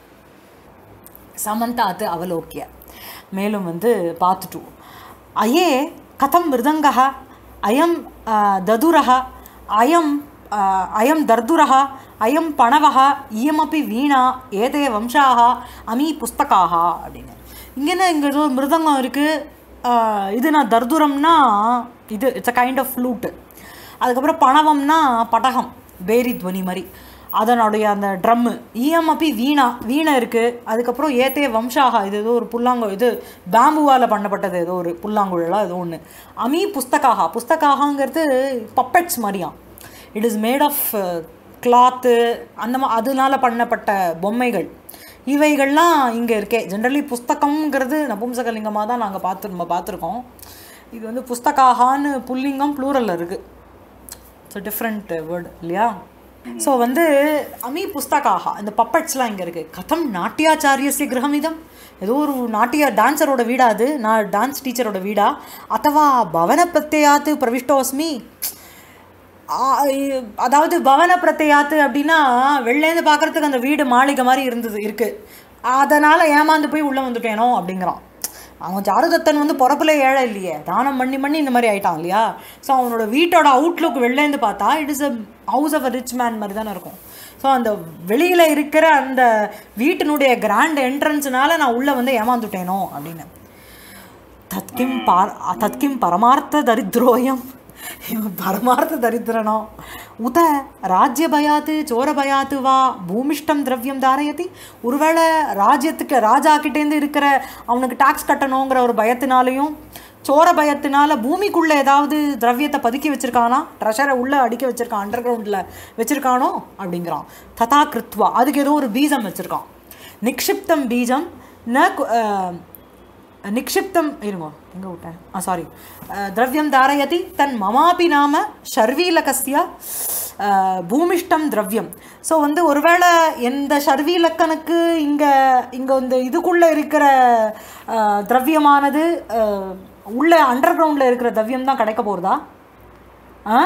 சமந்தாத்து அவலோக்கிய மேலும் வந்து பார்த்துட்டு அயே கதம் மிருதங்கः அயம் ஆ, ததுரः அயம் ஆ, அயம் தர்துரः அயம் பணவः இயமப்பி வீணா ஏதே வம்சாக அமி புஸ்தகாக அப்படின்னு இங்கே என்ன இங்கே ஏதோ மிருதங்கம் இருக்குது இது நான் தர்துரம்னா இது it's a kind of flute அதுக்கப்புறம் பணவம்னா படகம் பேரி துவனி மாதிரி அதனுடைய அந்த ட்ரம்மு இஎம்அப்பி வீணா வீணை இருக்குது அதுக்கப்புறம் ஏத்தே வம்சாகா இது ஏதோ ஒரு புல்லாங்கு இது பேம்புவால் பண்ணப்பட்டது ஏதோ ஒரு புல்லாங்குழலா ஏதோ ஒன்று அமி புஸ்தகாகா புஸ்தகாகாங்கிறது பப்பெட்ஸ் மாதிரியாம் it is made of cloth அந்த மா அதனால பண்ணப்பட்ட பொம்மைகள் இவைகள்லாம் இங்கே இருக்கே ஜென்ரலி புஸ்தகம்ங்கிறது நபும்சகலிங்கமாக தான் நாங்கள் பார்த்து நம்ம பார்த்துருக்கோம் இது வந்து புஸ்தகாகான்னு புல்லிங்கம் ப்ளூரலில் இருக்குது இட்ஸ் டிஃப்ரெண்ட் வேர்டு இல்லையா ஸோ வந்து அமி புஸ்தகாக இந்த பப்பட்ஸ்லாம் இங்கே இருக்குது கதம் நாட்டியாச்சாரியசிய கிரகம் இதம் ஏதோ ஒரு நாட்டிய டான்ஸரோட வீடா அது நான் டான்ஸ் டீச்சரோட வீடா அத்தவா பவன பிரத்யாத்து பிரவிஷ்டோஸ்மி ஆ, இ- அதாவது பவன பிரத்யாத்து அப்படின்னா வெளிலேருந்து பார்க்கறதுக்கு அந்த வீடு மாளிகை மாதிரி இருந்தது இருக்குது அதனால் ஏமாந்து போய் உள்ளே வந்துட்டேனோ அப்படிங்கிறான் அவன் சாருதத்தன் வந்து பிறப்புல ஏழை இல்லையே தானம் பண்ணி பண்ணி இந்த மாதிரி ஆயிட்டான் இல்லையா ஸோ அவனோட வீட்டோட அவுட்லுக் வெளிலேருந்து பார்த்தா it is a house of a rich man மாதிரி தானே இருக்கும் ஸோ அந்த வெளியில் இருக்கிற அந்த வீட்டினுடைய கிராண்ட் என்ட்ரன்ஸ்னால நான் உள்ளே வந்து ஏமாந்துட்டேனோ அப்படின்னு தத்கிம் பார் தத்கிம் பரமார்த்த தரித்ரோயம் இவன் பரமார்த்த தரித்திரனோ உத ராஜ்ய பயாத்து சோர பயாத்து வா பூமிஷ்டம் திரவியம் தாரயதி ஒருவேளை ராஜ்யத்துக்கு ராஜா கிட்டேருந்து இருக்கிற அவனுக்கு டாக்ஸ் கட்டணுங்கிற ஒரு பயத்தினாலையும் சோர பயத்தினால பூமிக்குள்ளே ஏதாவது திரவியத்தை பதுக்கி வச்சிருக்கானா ட்ரெஷரை உள்ளே அடிக்க வச்சிருக்கான் அண்டர் கிரவுண்டில் வச்சிருக்கானோ அப்படிங்கிறான் ததா கிருத்வா அதுக்கு ஏதோ ஒரு பீஜம் வச்சிருக்கான் நிக்ஷிப்தம் பீஜம் ந கு- அஹ், நிக்ஷிப்தம் இருங்க எங்கே விட்டேன் ஆ சாரி திரவியம் தாரயதி தன் மமாபி நாம ஷர்வீலகஸ்ய அஹ், பூமிஷ்டம் திரவியம் ஸோ வந்து ஒருவேளை எந்த ஷர்வீலக்கனுக்கு இங்கே இங்கே வந்து இதுக்குள்ளே இருக்கிற அஹ், திரவியமானது அஹ், உள்ள அண்டர் கிரவுண்டில் இருக்கிற திரவியம் தான் கிடைக்க போகிறதா ஆ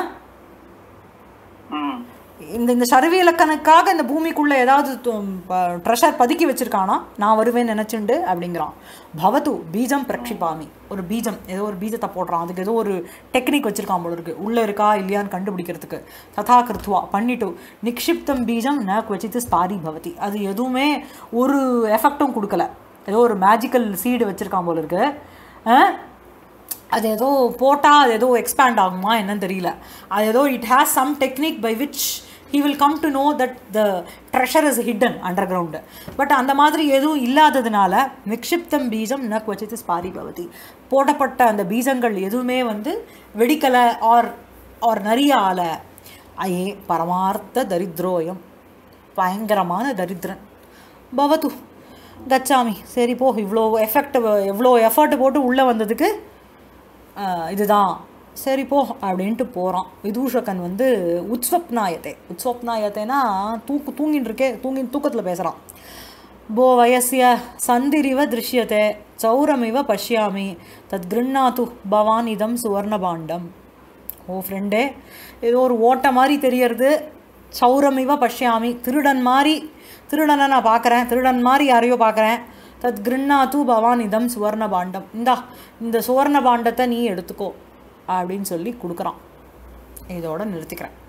ம் இந்த இந்த சர்வீலக்கனுக்காக இந்த பூமிக்குள்ளே ஏதாவது ட்ரெஷர் பதுக்கி வச்சிருக்கானா நான் வருவேன் நினச்சிண்டு அப்படிங்கிறான் பவத்து பீஜம் பிரக்ஷிப்பாமி ஒரு பீஜம் ஏதோ ஒரு பீஜத்தை போடுறான் அதுக்கு ஏதோ ஒரு டெக்னிக் வச்சிருக்கான் போல இருக்கு உள்ளே இருக்கா இல்லையான்னு கண்டுபிடிக்கிறதுக்கு ததா கிருத்வா பண்ணிட்டு நிக்ஷிப்தம் பீஜம் ந குவச்சித்து ஸ்பாரி பவதி அது எதுவுமே ஒரு எஃபெக்டும் கொடுக்கல ஏதோ ஒரு மேஜிக்கல் சீடு வச்சிருக்கான் போல இருக்கு ஆ? அது ஏதோ போட்டால் அது ஏதோ எக்ஸ்பேண்ட் ஆகுமா என்னன்னு தெரியல அது ஏதோ it has some technique by which he will come to know that the treasure is hidden under ground but அந்த மாதிரி எதுவும் இல்லாததுனால நிக்ஷிப்தம் பீஜம் ந குவச்சித்து ஸ்பாரி பவதி போடப்பட்ட அந்த பீஜங்கள் எதுவுமே வந்து வெடிக்கலை ஆர் ஆர் நிறைய ஆலை அயே பரமார்த்த தரித்ரோயம் பயங்கரமான தரித்திரன் பவத்து கச்சாமி சரி போ இவ்வளோ எஃபெக்ட் எவ்வளோ எஃபர்ட் போட்டு உள்ளே வந்ததுக்கு ஆஹ், இதுதான் சரி போ அப்படின்ட்டு போகிறான் விதூஷகன் வந்து உத்ஸ்வப்னாயத்தை உத்ஸ்வப்னாயத்தைனா தூக்கு தூங்கின்னு இருக்கே தூங்கி தூக்கத்தில் பேசுகிறான் போ வயசிய சந்திரிவ திருஷ்யத்தை சௌரமிவ பஷ்யாமி தத் கிருண்ணாத்து பவான் இதம் சுவர்ணபாண்டம் ஓ ஃப்ரெண்டே ஏதோ ஒரு ஓட்டை மாதிரி தெரியறது சௌரமிவ பஷ்யாமி திருடன் மாதிரி திருடனை நான் பார்க்குறேன் திருடன் மாதிரி யாரையோ பார்க்குறேன் தத் கிருண்ணாத்து பவான் இதம் சுவர்ண பாண்டம் இந்தா இந்த சுவர்ண பாண்டத்தை நீ எடுத்துக்கோ அப்படின்னு சொல்லி கொடுக்குறான் இதோட நிறுத்திக்கிறேன்